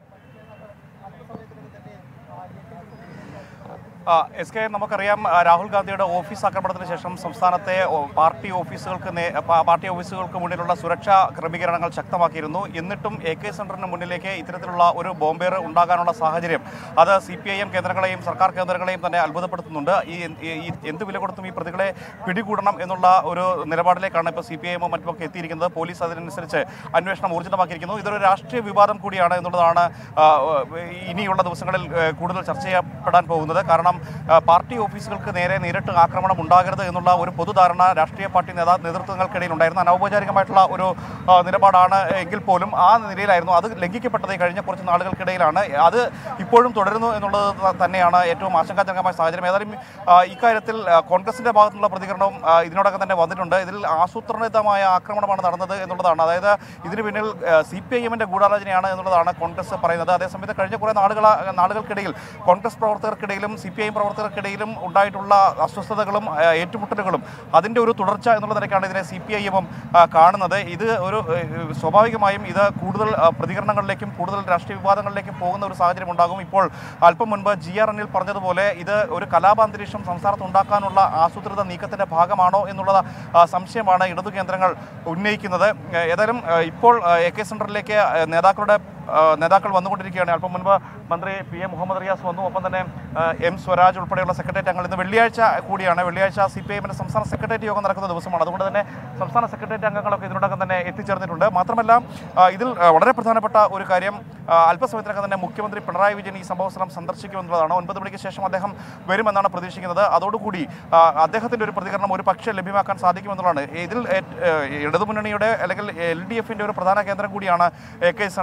എസ് കെ നമുക്കറിയാം ആ, രാഹുൽ ഗാന്ധിയുടെ ഓഫീസ് ആക്രമണത്തിന് ശേഷം സംസ്ഥാനത്തെ ഓ, പാർട്ടി ഓഫീസുകൾക്ക് നേ- പാ- പാർട്ടി ഓഫീസുകൾക്ക് മുന്നിലുള്ള സുരക്ഷാ ക്രമീകരണങ്ങൾ ശക്തമാക്കിയിരുന്നു എന്നിട്ടും എ കെ സെന്ററിന് മുന്നിലേക്ക് ഇത്തരത്തിലുള്ള ഒരു ബോംബേർ ഉണ്ടാകാനുള്ള സാഹചര്യം അത് സി പി ഐ എം കേന്ദ്രങ്ങളെയും സർക്കാർ കേന്ദ്രങ്ങളെയും തന്നെ അത്ഭുതപ്പെടുത്തുന്നുണ്ട് ഈ ഈ- ഈ എന്ത് വില കൊടുത്തും ഈ പ്രതികളെ പിടികൂടണം എന്നുള്ള ഒരു നിലപാടിലേക്കാണ് ഇപ്പോൾ സി പി ഐ എമ്മും മറ്റുമൊക്കെ എത്തിയിരിക്കുന്നത് പോലീസ് അതിനനുസരിച്ച് അന്വേഷണം ഊർജിതമാക്കിയിരിക്കുന്നു ഇതൊരു രാഷ്ട്രീയ വിവാദം കൂടിയാണ് എന്നുള്ളതാണ് ആ, ഇനിയുള്ള ദിവസങ്ങളിൽ ഏ, കൂടുതൽ ചർച്ച ചെയ്യപ്പെടാൻ പോകുന്നത് കാരണം ആ, പാർട്ടി ഓഫീസുകൾക്ക് നേരെ നേരിട്ട് ആക്രമണം ഉണ്ടാകരുത് എന്നുള്ള ഒരു പൊതുധാരണ രാഷ്ട്രീയ പാർട്ടി നേതാ നേതൃത്വങ്ങൾക്കിടയിൽ ഉണ്ടായിരുന്നു അനൗപചാരികമായിട്ടുള്ള ഒരു ആ, നിലപാടാണ് എങ്കിൽ പോലും ആ നിലയിലായിരുന്നു അത് ലംഘിക്കപ്പെട്ടത് കഴിഞ്ഞ കുറച്ച് നാളുകൾക്കിടയിലാണ് അത് ഇപ്പോഴും തുടരുന്നു എന്നുള്ളത് ത- തന്നെയാണ് ഏറ്റവും ആശങ്കാജനകമായ സാഹചര്യം ഏതായാലും ആ, ഇക്കാര്യത്തിൽ ആ, കോൺഗ്രസിന്റെ ഭാഗത്തുനിന്നുള്ള പ്രതികരണവും ആ, ഇതിനോടകം തന്നെ വന്നിട്ടുണ്ട് ഇതിൽ ആസൂത്രിതമായ ആക്രമണമാണ് നടന്നത് എന്നുള്ളതാണ് അതായത് ഇതിന് പിന്നിൽ സി പി ഐ എമ്മിന്റെ ഗൂഢാലോചനയാണ് എന്നുള്ളതാണ് കോൺഗ്രസ് പറയുന്നത് അതേസമയത്ത് കഴിഞ്ഞ കുറേ നാളുകൾ നാളുകൾക്കിടയിൽ കോൺഗ്രസ് പ്രവർത്തകർക്കിടയിലും സി പി ഐ എം പ്രവർത്തകർക്കിടയിലും ഉണ്ടായിട്ടുള്ള അസ്വസ്ഥതകളും ആ, ഏറ്റുമുട്ടലുകളും അതിന്റെ ഒരു തുടർച്ച എന്നുള്ള നിലയ്ക്കാണ് ഇതിനെ സി പി ഐ എമ്മും കാണുന്നത് ഇത് ഒരു ഏഹ്, സ്വാഭാവികമായും ഇത് കൂടുതൽ ആ, പ്രതികരണങ്ങളിലേക്കും കൂടുതൽ രാഷ്ട്രീയ വിവാദങ്ങളിലേക്കും പോകുന്ന ഒരു സാഹചര്യം ഉണ്ടാകും ഇപ്പോൾ അല്പം മുൻപ് ജി ആർ എന്നിൽ പറഞ്ഞതുപോലെ ഇത് ഒരു കലാപാന്തരീക്ഷം സംസ്ഥാനത്ത് ഉണ്ടാക്കാനുള്ള ആസൂത്രിത നീക്കത്തിന്റെ ഭാഗമാണോ എന്നുള്ള ആ, സംശയമാണ് ഇടതു കേന്ദ്രങ്ങൾ ഉന്നയിക്കുന്നത് ഏഹ്, ഏതായാലും ഏഹ്, ഇപ്പോൾ ഏഹ്, എ കെ സെന്ററിലേക്ക് ഏഹ്, നേതാക്കളുടെ ആ, നേതാക്കൾ വന്നുകൊണ്ടിരിക്കുകയാണ് അല്പം മുൻപ് മന്ത്രി പി എ മുഹമ്മദ് റിയാസ് വന്നു ഒപ്പം തന്നെ ആ, എം സ്വരാജ് ഉൾപ്പെടെയുള്ള സെക്രട്ടേറിയറ്റ് അംഗങ്ങൾ ഇന്ന് വെള്ളിയാഴ്ച കൂടിയാണ് വെള്ളിയാഴ്ച സി പി ഐഎമ്മിന്റെ സംസ്ഥാന സെക്രട്ടേറിയറ്റ് യോഗം നടക്കുന്ന ദിവസമാണ് അതുകൊണ്ട് തന്നെ സംസ്ഥാന സെക്രട്ടേറിയറ്റ് അംഗങ്ങളൊക്കെ ഇതിനോടകം തന്നെ എത്തിച്ചേർന്നിട്ടുണ്ട് മാത്രമല്ല ആ, ഇതിൽ ആ, വളരെ പ്രധാനപ്പെട്ട ഒരു കാര്യം ആ, അല്പസമയത്തിനകം തന്നെ മുഖ്യമന്ത്രി പിണറായി വിജയൻ ഈ സംഭവ സ്ഥലം സന്ദർശിക്കുമെന്നുള്ളതാണ് ഒൻപത് മണിക്ക് ശേഷം അദ്ദേഹം വരുമെന്നാണ് പ്രതീക്ഷിക്കുന്നത് അതോടുകൂടി ആ, അദ്ദേഹത്തിന്റെ ഒരു പ്രതികരണം ഒരു പക്ഷേ ലഭ്യമാക്കാൻ സാധിക്കുമെന്നുള്ളതാണ് ഇതിൽ ഏ- ഏ, ഇടതുമുന്നണിയുടെ അല്ലെങ്കിൽ എൽ ഡി എഫിന്റെ ഒരു പ്രധാന കേന്ദ്രം കൂടിയാണ് എ കെ സെന്റർ അതുകൊണ്ട് തന്നെ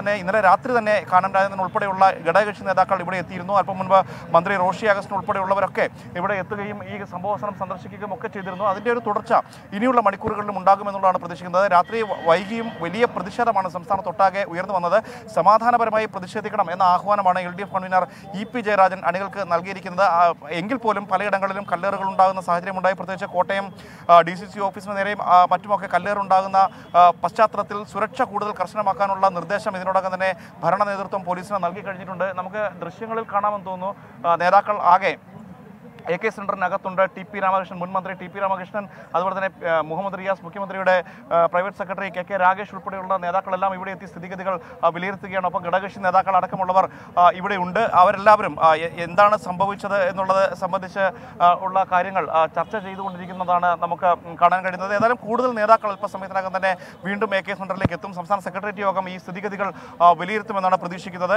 തന്നെ ഇന്നലെ രാത്രി തന്നെ കാനം രാജേന്ദ്രൻ ഉൾപ്പെടെയുള്ള ഘടകകക്ഷി നേതാക്കൾ ഇവിടെ എത്തിയിരുന്നു അല്പം മുൻപ് മന്ത്രി റോഷി അഗസ്റ്റിൻ ഉൾപ്പെടെയുള്ളവരൊക്കെ ഇവിടെ എത്തുകയും ഈ സംഭവ സ്ഥലം സന്ദർശിക്കുകയും ഒക്കെ ചെയ്തിരുന്നു അതിൻ്റെ ഒരു തുടർച്ച ഇനിയുള്ള മണിക്കൂറുകളിലും ഉണ്ടാകുമെന്നുള്ളതാണ് പ്രതീക്ഷിക്കുന്നത് രാത്രി വൈകിയും വലിയ പ്രതിഷേധമാണ് സംസ്ഥാനത്തൊട്ടാകെ ഉയർന്നു വന്നത് സമാധാനപരമായി പ്രതിഷേധിക്കണം എന്ന ആഹ്വാനമാണ് L D F convener E P Jayarajan അണികൾക്ക് നൽകിയിരിക്കുന്നത് ആ, എങ്കിൽ പോലും പലയിടങ്ങളിലും കല്ലേറുകൾ ഉണ്ടാകുന്ന സാഹചര്യമുണ്ടായി പ്രത്യേകിച്ച് കോട്ടയം ഡി സി സി ഓഫീസിന് നേരെയും ആ, മറ്റുമൊക്കെ കല്ലേറുണ്ടാകുന്ന ആ, പശ്ചാത്തലത്തിൽ സുരക്ഷ കൂടുതൽ കർശനമാക്കാനുള്ള നിർദ്ദേശം ഇതിനോടകം തന്നെ ഭരണ നേതൃത്വം പോലീസിന് നൽകി കഴിഞ്ഞിട്ടുണ്ട് നമുക്ക് ദൃശ്യങ്ങളിൽ കാണാമെന്ന് തോന്നുന്നു ആ, നേതാക്കൾ ആകെ എ കെ സെന്ററിനകത്തുണ്ട് ടി പി രാമകൃഷ്ണൻ മുൻ മന്ത്രി ടി പി രാമകൃഷ്ണൻ അതുപോലെ തന്നെ ആ, മുഹമ്മദ് റിയാസ് മുഖ്യമന്ത്രിയുടെ ആ, private secretary K K Ragesh ഉൾപ്പെടെയുള്ള നേതാക്കളെല്ലാം ഇവിടെ എത്തി സ്ഥിതിഗതികൾ ആ, വിലയിരുത്തുകയാണ് ഒപ്പം ഘടകകക്ഷി നേതാക്കൾ അടക്കമുള്ളവർ ആ, ഇവിടെ ഉണ്ട് അവരെല്ലാവരും ആ, എ- എന്താണ് സംഭവിച്ചത് എന്നുള്ളത് സംബന്ധിച്ച് ആ, ഉള്ള കാര്യങ്ങൾ ആ, ചർച്ച ചെയ്തുകൊണ്ടിരിക്കുന്നതാണ് നമുക്ക് ഉം, കാണാൻ കഴിയുന്നത് ഏതായാലും കൂടുതൽ നേതാക്കൾ അല്പസമയത്തിനകം തന്നെ വീണ്ടും എ കെ സെന്ററിലേക്ക് എത്തും സംസ്ഥാന സെക്രട്ടേറിയറ്റ് യോഗം ഈ സ്ഥിതിഗതികൾ ആ, വിലയിരുത്തുമെന്നാണ് പ്രതീക്ഷിക്കുന്നത്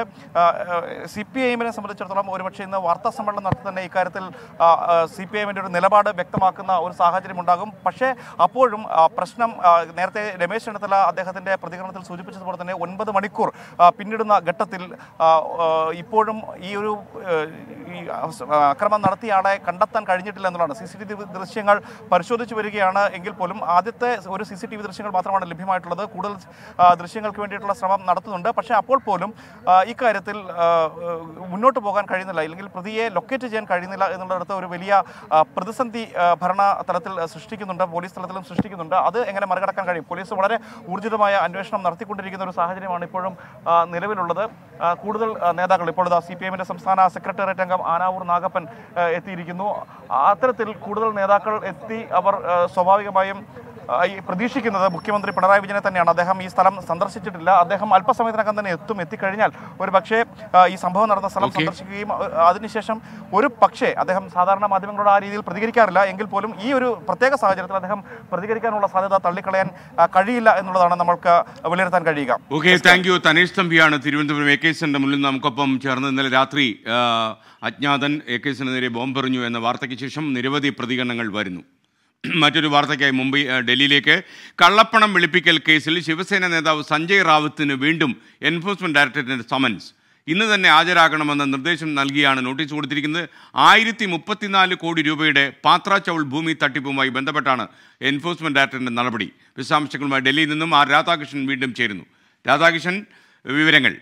സി പി ഐ എമ്മിനെ സംബന്ധിച്ചിടത്തോളം ഒരുപക്ഷെ ഇന്ന് വാർത്താ സമ്മേളനം നടത്തി തന്നെ ഇക്കാര്യത്തിൽ സി പി ഐ എമ്മിൻ്റെ ഒരു നിലപാട് വ്യക്തമാക്കുന്ന ഒരു സാഹചര്യം ഉണ്ടാകും പക്ഷേ അപ്പോഴും ആ, പ്രശ്നം ആ, നേരത്തെ രമേശ് ചെന്നിത്തല അദ്ദേഹത്തിൻ്റെ പ്രതികരണത്തിൽ സൂചിപ്പിച്ചതുപോലെ തന്നെ ഒൻപത് മണിക്കൂർ ആ, പിന്നിടുന്ന ഘട്ടത്തിൽ ആ, ആ, ഇപ്പോഴും ഈ ഒരു ആ, ഈ അസ്- ആ, അക്രമം നടത്തിയ ആളെ കണ്ടെത്താൻ കഴിഞ്ഞിട്ടില്ല എന്നുള്ളതാണ് സി സി ടി വി ദൃശ്യങ്ങൾ പരിശോധിച്ചു വരികയാണ് എങ്കിൽ പോലും ആദ്യത്തെ ഒരു സി സി ടി വി ദൃശ്യങ്ങൾ മാത്രമാണ് ലഭ്യമായിട്ടുള്ളത് കൂടുതൽ ആ, ദൃശ്യങ്ങൾക്ക് വേണ്ടിയിട്ടുള്ള ശ്രമം നടത്തുന്നുണ്ട് പക്ഷേ അപ്പോൾ പോലും ആ, ഇക്കാര്യത്തിൽ ആ, ആ, മുന്നോട്ട് പോകാൻ കഴിയുന്നില്ല അല്ലെങ്കിൽ പ്രതിയെ ലൊക്കേറ്റ് ചെയ്യാൻ കഴിയുന്നില്ല എന്നുള്ളിടത്ത് ഒരു വലിയ ആ, പ്രതിസന്ധി ആ, ഭരണ തലത്തിൽ സൃഷ്ടിക്കുന്നുണ്ട് പോലീസ് തലത്തിലും സൃഷ്ടിക്കുന്നുണ്ട് അത് എങ്ങനെ മറികടക്കാൻ കഴിയും പോലീസ് വളരെ ഊർജിതമായ അന്വേഷണം നടത്തിക്കൊണ്ടിരിക്കുന്ന ഒരു സാഹചര്യമാണ് ഇപ്പോഴും ആ, നിലവിലുള്ളത് ആ, കൂടുതൽ ആ, നേതാക്കൾ ഇപ്പോൾ സി പി എമ്മിൻ്റെ സംസ്ഥാന സെക്രട്ടേറിയറ്റ് അംഗം ആനാവൂർ നാഗപ്പൻ ആ, എത്തിയിരിക്കുന്നു അത്തരത്തിൽ കൂടുതൽ നേതാക്കൾ എത്തി അവർ ആ, സ്വാഭാവികമായും ആ, ഈ പ്രതീക്ഷിക്കുന്നത് മുഖ്യമന്ത്രി പിണറായി വിജയനെ തന്നെയാണ് അദ്ദേഹം ഈ സ്ഥലം സന്ദർശിച്ചിട്ടില്ല അദ്ദേഹം അല്പസമയത്തിനകം തന്നെ എത്തും എത്തിക്കഴിഞ്ഞാൽ ഒരു പക്ഷേ ആ, ഈ സംഭവം നടന്ന സ്ഥലം Okay. സന്ദർശിക്കുകയും ആ, അതിനുശേഷം ഒരു പക്ഷേ അദ്ദേഹം സാധാരണ മാധ്യമങ്ങളോട് ആ രീതിയിൽ പ്രതികരിക്കാറില്ല എങ്കിൽ പോലും ഈ ഒരു പ്രത്യേക സാഹചര്യത്തിൽ അദ്ദേഹം പ്രതികരിക്കാനുള്ള സാധ്യത തള്ളിക്കളയാൻ ആ, കഴിയില്ല എന്നുള്ളതാണ് നമ്മൾക്ക് വിലയിരുത്താൻ കഴിയുക ഓക്കെ താങ്ക് യു തനേഷ് തമ്പിയാണ് തിരുവനന്തപുരം എ കെ സെൻ്റെ മുന്നിൽ നമുക്കൊപ്പം ചേർന്ന് ഇന്നലെ രാത്രി ആ, അജ്ഞാതൻ എ കെ സെന് നേരെ ബോംബെറിഞ്ഞു എന്ന വാർത്തയ്ക്ക് ശേഷം നിരവധി പ്രതികരണങ്ങൾ വരുന്നു മറ്റൊരു വാർത്തയ്ക്കായി മുംബൈ ആ, ഡൽഹിയിലേക്ക് കള്ളപ്പണം വെളുപ്പിക്കൽ കേസിൽ ശിവസേന നേതാവ് സഞ്ജയ് റാവത്തിന് വീണ്ടും എൻഫോഴ്സ്മെന്റ് ഡയറക്ടറേറ്റിന്റെ സമൻസ് ഇന്ന് തന്നെ ഹാജരാകണമെന്ന നിർദ്ദേശം നൽകിയാണ് നോട്ടീസ് കൊടുത്തിരിക്കുന്നത് ആയിരത്തി മുപ്പത്തിനാല് കോടി രൂപയുടെ പാത്ര ചൗൾ ഭൂമി തട്ടിപ്പുമായി ബന്ധപ്പെട്ടാണ് എൻഫോഴ്സ്മെന്റ് ഡയറക്ടറിന്റെ നടപടി വിശദാംശങ്ങളുമായി ഡൽഹിയിൽ നിന്നും ആർ രാധാകൃഷ്ണൻ വീണ്ടും ചേരുന്നു രാധാകൃഷ്ണൻ വിവരങ്ങൾ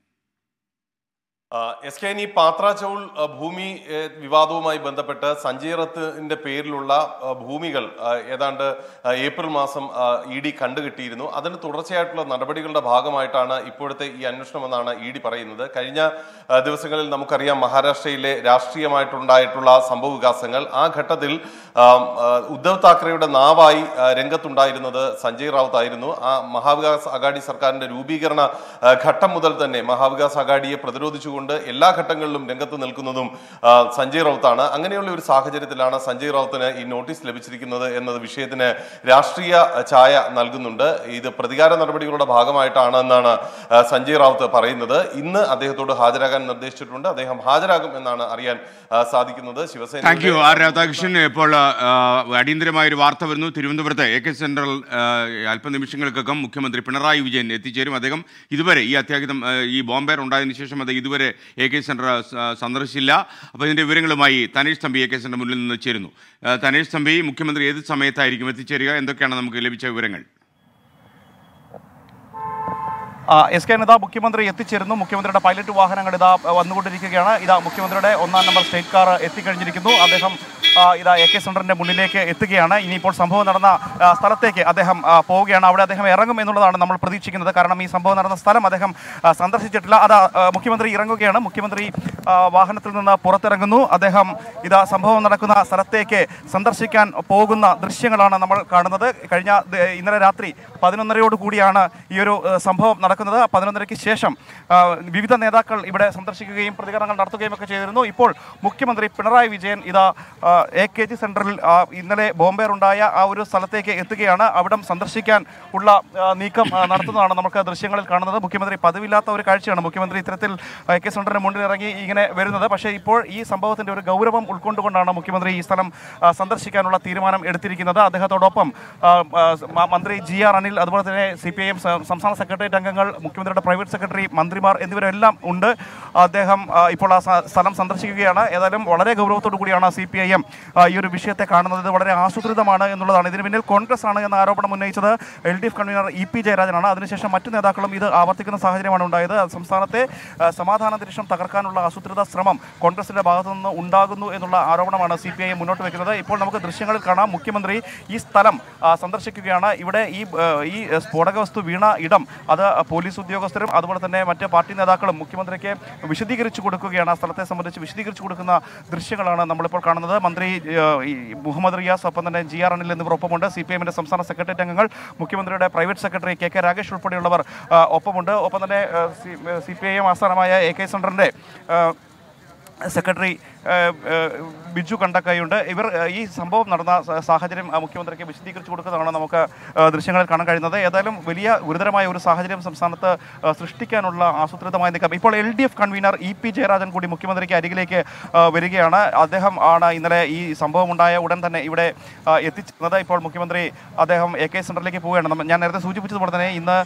ആ, എസ് കെ ഈ പാത്ര ചൗൾ ആ, ഭൂമി ഏ, വിവാദവുമായി ബന്ധപ്പെട്ട് സഞ്ജയ് റത്തിന്റെ പേരിലുള്ള ആ, ഭൂമികൾ ആ, ഏതാണ്ട് ആ, ഏപ്രിൽ മാസം ഇ ഡി കണ്ടുകിട്ടിയിരുന്നു അതിന് തുടർച്ചയായിട്ടുള്ള നടപടികളുടെ ഭാഗമായിട്ടാണ് ഇപ്പോഴത്തെ ഈ അന്വേഷണം എന്നാണ് ഇ ഡി പറയുന്നത് കഴിഞ്ഞ ആ, ദിവസങ്ങളിൽ നമുക്കറിയാം മഹാരാഷ്ട്രയിലെ രാഷ്ട്രീയമായിട്ടുണ്ടായിട്ടുള്ള സംഭവ വികാസങ്ങൾ ആ ഘട്ടത്തിൽ ആ, ആ, ഉദ്ധവ് താക്കറെയുടെ നാവായി ആ, രംഗത്തുണ്ടായിരുന്നത് സഞ്ജയ് റാവത്ത് ആയിരുന്നു ആ മഹാവികാസ് അഗാഡി സർക്കാരിന്റെ രൂപീകരണ ആ, ഘട്ടം മുതൽ തന്നെ മഹാവികാസ് അഗാഡിയെ പ്രതിരോധിച്ചുകൊണ്ട് എല്ലാ ഘട്ടങ്ങളിലും രംഗത്ത് നിൽക്കുന്നതും ആ, സഞ്ജയ് റൌത്താണ് അങ്ങനെയുള്ള ഒരു സാഹചര്യത്തിലാണ് സഞ്ജയ് റൌത്തിന് ഈ നോട്ടീസ് ലഭിച്ചിരിക്കുന്നത് എന്നത് വിഷയത്തിന് രാഷ്ട്രീയ ഛായ നൽകുന്നുണ്ട് ഇത് പ്രതികാര നടപടികളുടെ ഭാഗമായിട്ടാണ് എന്നാണ് ആ, സഞ്ജയ് റാവത്ത് പറയുന്നത് ഇന്ന് അദ്ദേഹത്തോട് ഹാജരാകാൻ നിർദ്ദേശിച്ചിട്ടുണ്ട് അദ്ദേഹം ഹാജരാകും എന്നാണ് അറിയാൻ ആ, സാധിക്കുന്നത് Shiv Sena thank you R Radhakrishnan ഇപ്പോൾ ആ, അടിയന്തരമായ ഒരു വാർത്ത വരുന്നു തിരുവനന്തപുരത്ത് എ കെ സെൻട്രൽ ആ, അല്പനിമിഷങ്ങൾക്കകം മുഖ്യമന്ത്രി പിണറായി വിജയൻ എത്തിച്ചേരും അദ്ദേഹം ഇതുവരെ ഈ അത്യാഹിതം ആ, ഈ ബോംബേർ ഉണ്ടായതിനു ശേഷം അദ്ദേഹം ഇതുവരെ എ കെ സെൻറ്റർ സന്ദർശിച്ചില്ല അപ്പോൾ ഇതിൻ്റെ വിവരങ്ങളുമായി തനേഷ് തമ്പി എ കെ സെൻറ്റർ മുന്നിൽ നിന്ന് ചേരുന്നു ആ, തനേഷ് തമ്പി മുഖ്യമന്ത്രി ഏത് സമയത്തായിരിക്കും എത്തിച്ചേരുക എന്തൊക്കെയാണ് നമുക്ക് ലഭിച്ച വിവരങ്ങൾ ആ, എസ് കെ ഇതാ മുഖ്യമന്ത്രി എത്തിച്ചേരുന്നു മുഖ്യമന്ത്രിയുടെ പൈലറ്റ് വാഹനങ്ങൾ ഇതാ വന്നുകൊണ്ടിരിക്കുകയാണ് ഇതാ മുഖ്യമന്ത്രിയുടെ ഒന്നാം നമ്പർ സ്റ്റേറ്റ് കാർ എത്തിക്കഴിഞ്ഞിരിക്കുന്നു അദ്ദേഹം ആ, ഇതാ എ കെ സെന്ററിന്റെ മുന്നിലേക്ക് എത്തുകയാണ് ഇനിയിപ്പോൾ സംഭവം നടന്ന ആ, സ്ഥലത്തേക്ക് അദ്ദേഹം ആ, പോവുകയാണ് അവിടെ അദ്ദേഹം ഇറങ്ങും എന്നുള്ളതാണ് നമ്മൾ പ്രതീക്ഷിക്കുന്നത് കാരണം ഈ സംഭവം നടന്ന സ്ഥലം അദ്ദേഹം ആ, സന്ദർശിച്ചിട്ടില്ല അതാ ആ, മുഖ്യമന്ത്രി ഇറങ്ങുകയാണ് മുഖ്യമന്ത്രി ആ, വാഹനത്തിൽ നിന്ന് പുറത്തിറങ്ങുന്നു അദ്ദേഹം ഇതാ സംഭവം നടക്കുന്ന സ്ഥലത്തേക്ക് സന്ദർശിക്കാൻ പോകുന്ന ദൃശ്യങ്ങളാണ് നമ്മൾ കാണുന്നത് കഴിഞ്ഞ ദ- ഇന്നലെ രാത്രി പതിനൊന്നരയോട് കൂടിയാണ് ഈ ഒരു ഏഹ്, സംഭവം നടക്കുന്നത് പതിനൊന്നരയ്ക്ക് ശേഷം ആ, വിവിധ നേതാക്കൾ ഇവിടെ സന്ദർശിക്കുകയും പ്രതികരണങ്ങൾ നടത്തുകയും ഒക്കെ ചെയ്തിരുന്നു ഇപ്പോൾ മുഖ്യമന്ത്രി പിണറായി വിജയൻ ഇതാ ആ, എ കെ ജി സെന്ററിൽ ആ, ഇന്നലെ ബോംബേറുണ്ടായ ആ ഒരു സ്ഥലത്തേക്ക് എത്തുകയാണ് അവിടം സന്ദർശിക്കാൻ ഉള്ള ആ, നീക്കം ആ, നടത്തുന്നതാണ് നമുക്ക് ദൃശ്യങ്ങളിൽ കാണുന്നത് മുഖ്യമന്ത്രി പതിവില്ലാത്ത ഒരു കാഴ്ചയാണ് മുഖ്യമന്ത്രി ഇത്തരത്തിൽ എ കെ സെന്ററിന് മുന്നിൽ ഇറങ്ങി ഇങ്ങനെ വരുന്നത് പക്ഷേ ഇപ്പോൾ ഈ സംഭവത്തിന്റെ ഒരു ഗൗരവം ഉൾക്കൊണ്ടുകൊണ്ടാണ് മുഖ്യമന്ത്രി ഈ സ്ഥലം ആ, സന്ദർശിക്കാനുള്ള തീരുമാനം എടുത്തിരിക്കുന്നത് അദ്ദേഹത്തോടൊപ്പം ആ, ആ, മ- മന്ത്രി ജി ആർ അനിൽ അതുപോലെ തന്നെ സി പി ഐ എം സംസ്ഥാന സെക്രട്ടേറിയറ്റ് അംഗങ്ങൾ മുഖ്യമന്ത്രിയുടെ പ്രൈവറ്റ് സെക്രട്ടറി മന്ത്രിമാർ എന്നിവരെല്ലാം ഉണ്ട് അദ്ദേഹം ആ, ഇപ്പോൾ ആ സ- സ്ഥലം സന്ദർശിക്കുകയാണ് ഏതായാലും വളരെ ഗൗരവത്തോടു കൂടിയാണ് സി പി ഐ എം ഈ ഒരു വിഷയത്തെ കാണുന്നത് ഇത് വളരെ ആസൂത്രിതമാണ് എന്നുള്ളതാണ് ഇതിന് പിന്നിൽ കോൺഗ്രസ് ആണ് എന്ന ആരോപണം ഉന്നയിച്ചത് L D F convener E P ജയരാജനാണ് അതിനുശേഷം മറ്റു നേതാക്കളും ഇത് ആവർത്തിക്കുന്ന സാഹചര്യമാണ് ഉണ്ടായത് സംസ്ഥാനത്തെ ആ, സമാധാനാന്തരീക്ഷം തകർക്കാനുള്ള ആസൂത്രിത ശ്രമം കോൺഗ്രസിന്റെ ഭാഗത്തു നിന്ന് ഉണ്ടാകുന്നു എന്നുള്ള ആരോപണമാണ് സി പി ഐ മുന്നോട്ട് വെക്കുന്നത് ഇപ്പോൾ നമുക്ക് ദൃശ്യങ്ങളിൽ കാണാം മുഖ്യമന്ത്രി ഈ സ്ഥലം ആ, സന്ദർശിക്കുകയാണ് ഇവിടെ ഈ ആ, ഈ സ്ഫോടക വസ്തു വീണ ഇടം അത് പോലീസ് ഉദ്യോഗസ്ഥരും അതുപോലെ തന്നെ മറ്റ് പാർട്ടി നേതാക്കളും മുഖ്യമന്ത്രിക്ക് വിശദീകരിച്ചു കൊടുക്കുകയാണ് ആ സ്ഥലത്തെ സംബന്ധിച്ച് വിശദീകരിച്ചു കൊടുക്കുന്ന ദൃശ്യങ്ങളാണ് നമ്മളിപ്പോൾ കാണുന്നത് മന്ത്രി ആ, ഈ മുഹമ്മദ് റിയാസ് ഒപ്പം തന്നെ ജി ആർ അനിൽ എന്നിവർ ഒപ്പമുണ്ട് സി പി എമ്മിന്റെ സംസ്ഥാന സെക്രട്ടേറിയറ്റ് അംഗങ്ങൾ മുഖ്യമന്ത്രിയുടെ private secretary K K Ragesh ഉൾപ്പെടെയുള്ളവർ ആ, ഒപ്പമുണ്ട് ഒപ്പം തന്നെ സി പി ഐ എം ആസ്ഥാനമായ എ കെ സെന്ററിന്റെ ആ, സെക്രട്ടറി ഏഹ്, ഏഹ്, ബിജു കണ്ടക്കയുണ്ട് ഇവർ ഏഹ്, ഈ സംഭവം നടന്ന സ- സാഹചര്യം ആ, മുഖ്യമന്ത്രിക്ക് വിശദീകരിച്ചു കൊടുക്കുന്നതാണ് നമുക്ക് ഏഹ്, ദൃശ്യങ്ങളിൽ കാണാൻ കഴിയുന്നത് ഏതായാലും വലിയ ഗുരുതരമായ ഒരു സാഹചര്യം സംസ്ഥാനത്ത് ഏഹ്, സൃഷ്ടിക്കാനുള്ള ആസൂത്രിതമായ നീക്കം ഇപ്പോൾ L D F convener E P Jayarajan കൂടി മുഖ്യമന്ത്രിക്ക് അരികിലേക്ക് ഏഹ്, വരികയാണ് അദ്ദേഹം ആണ് ഇന്നലെ ഈ സംഭവം ഉണ്ടായ ഉടൻ തന്നെ ഇവിടെ ഏഹ്, എത്തിച്ചത് ഇപ്പോൾ മുഖ്യമന്ത്രി അദ്ദേഹം എ കെ സെന്ററിലേക്ക് പോവുകയാണ് നമ്മ- ഞാൻ നേരത്തെ സൂചിപ്പിച്ചതുപോലെ തന്നെ ഇന്ന്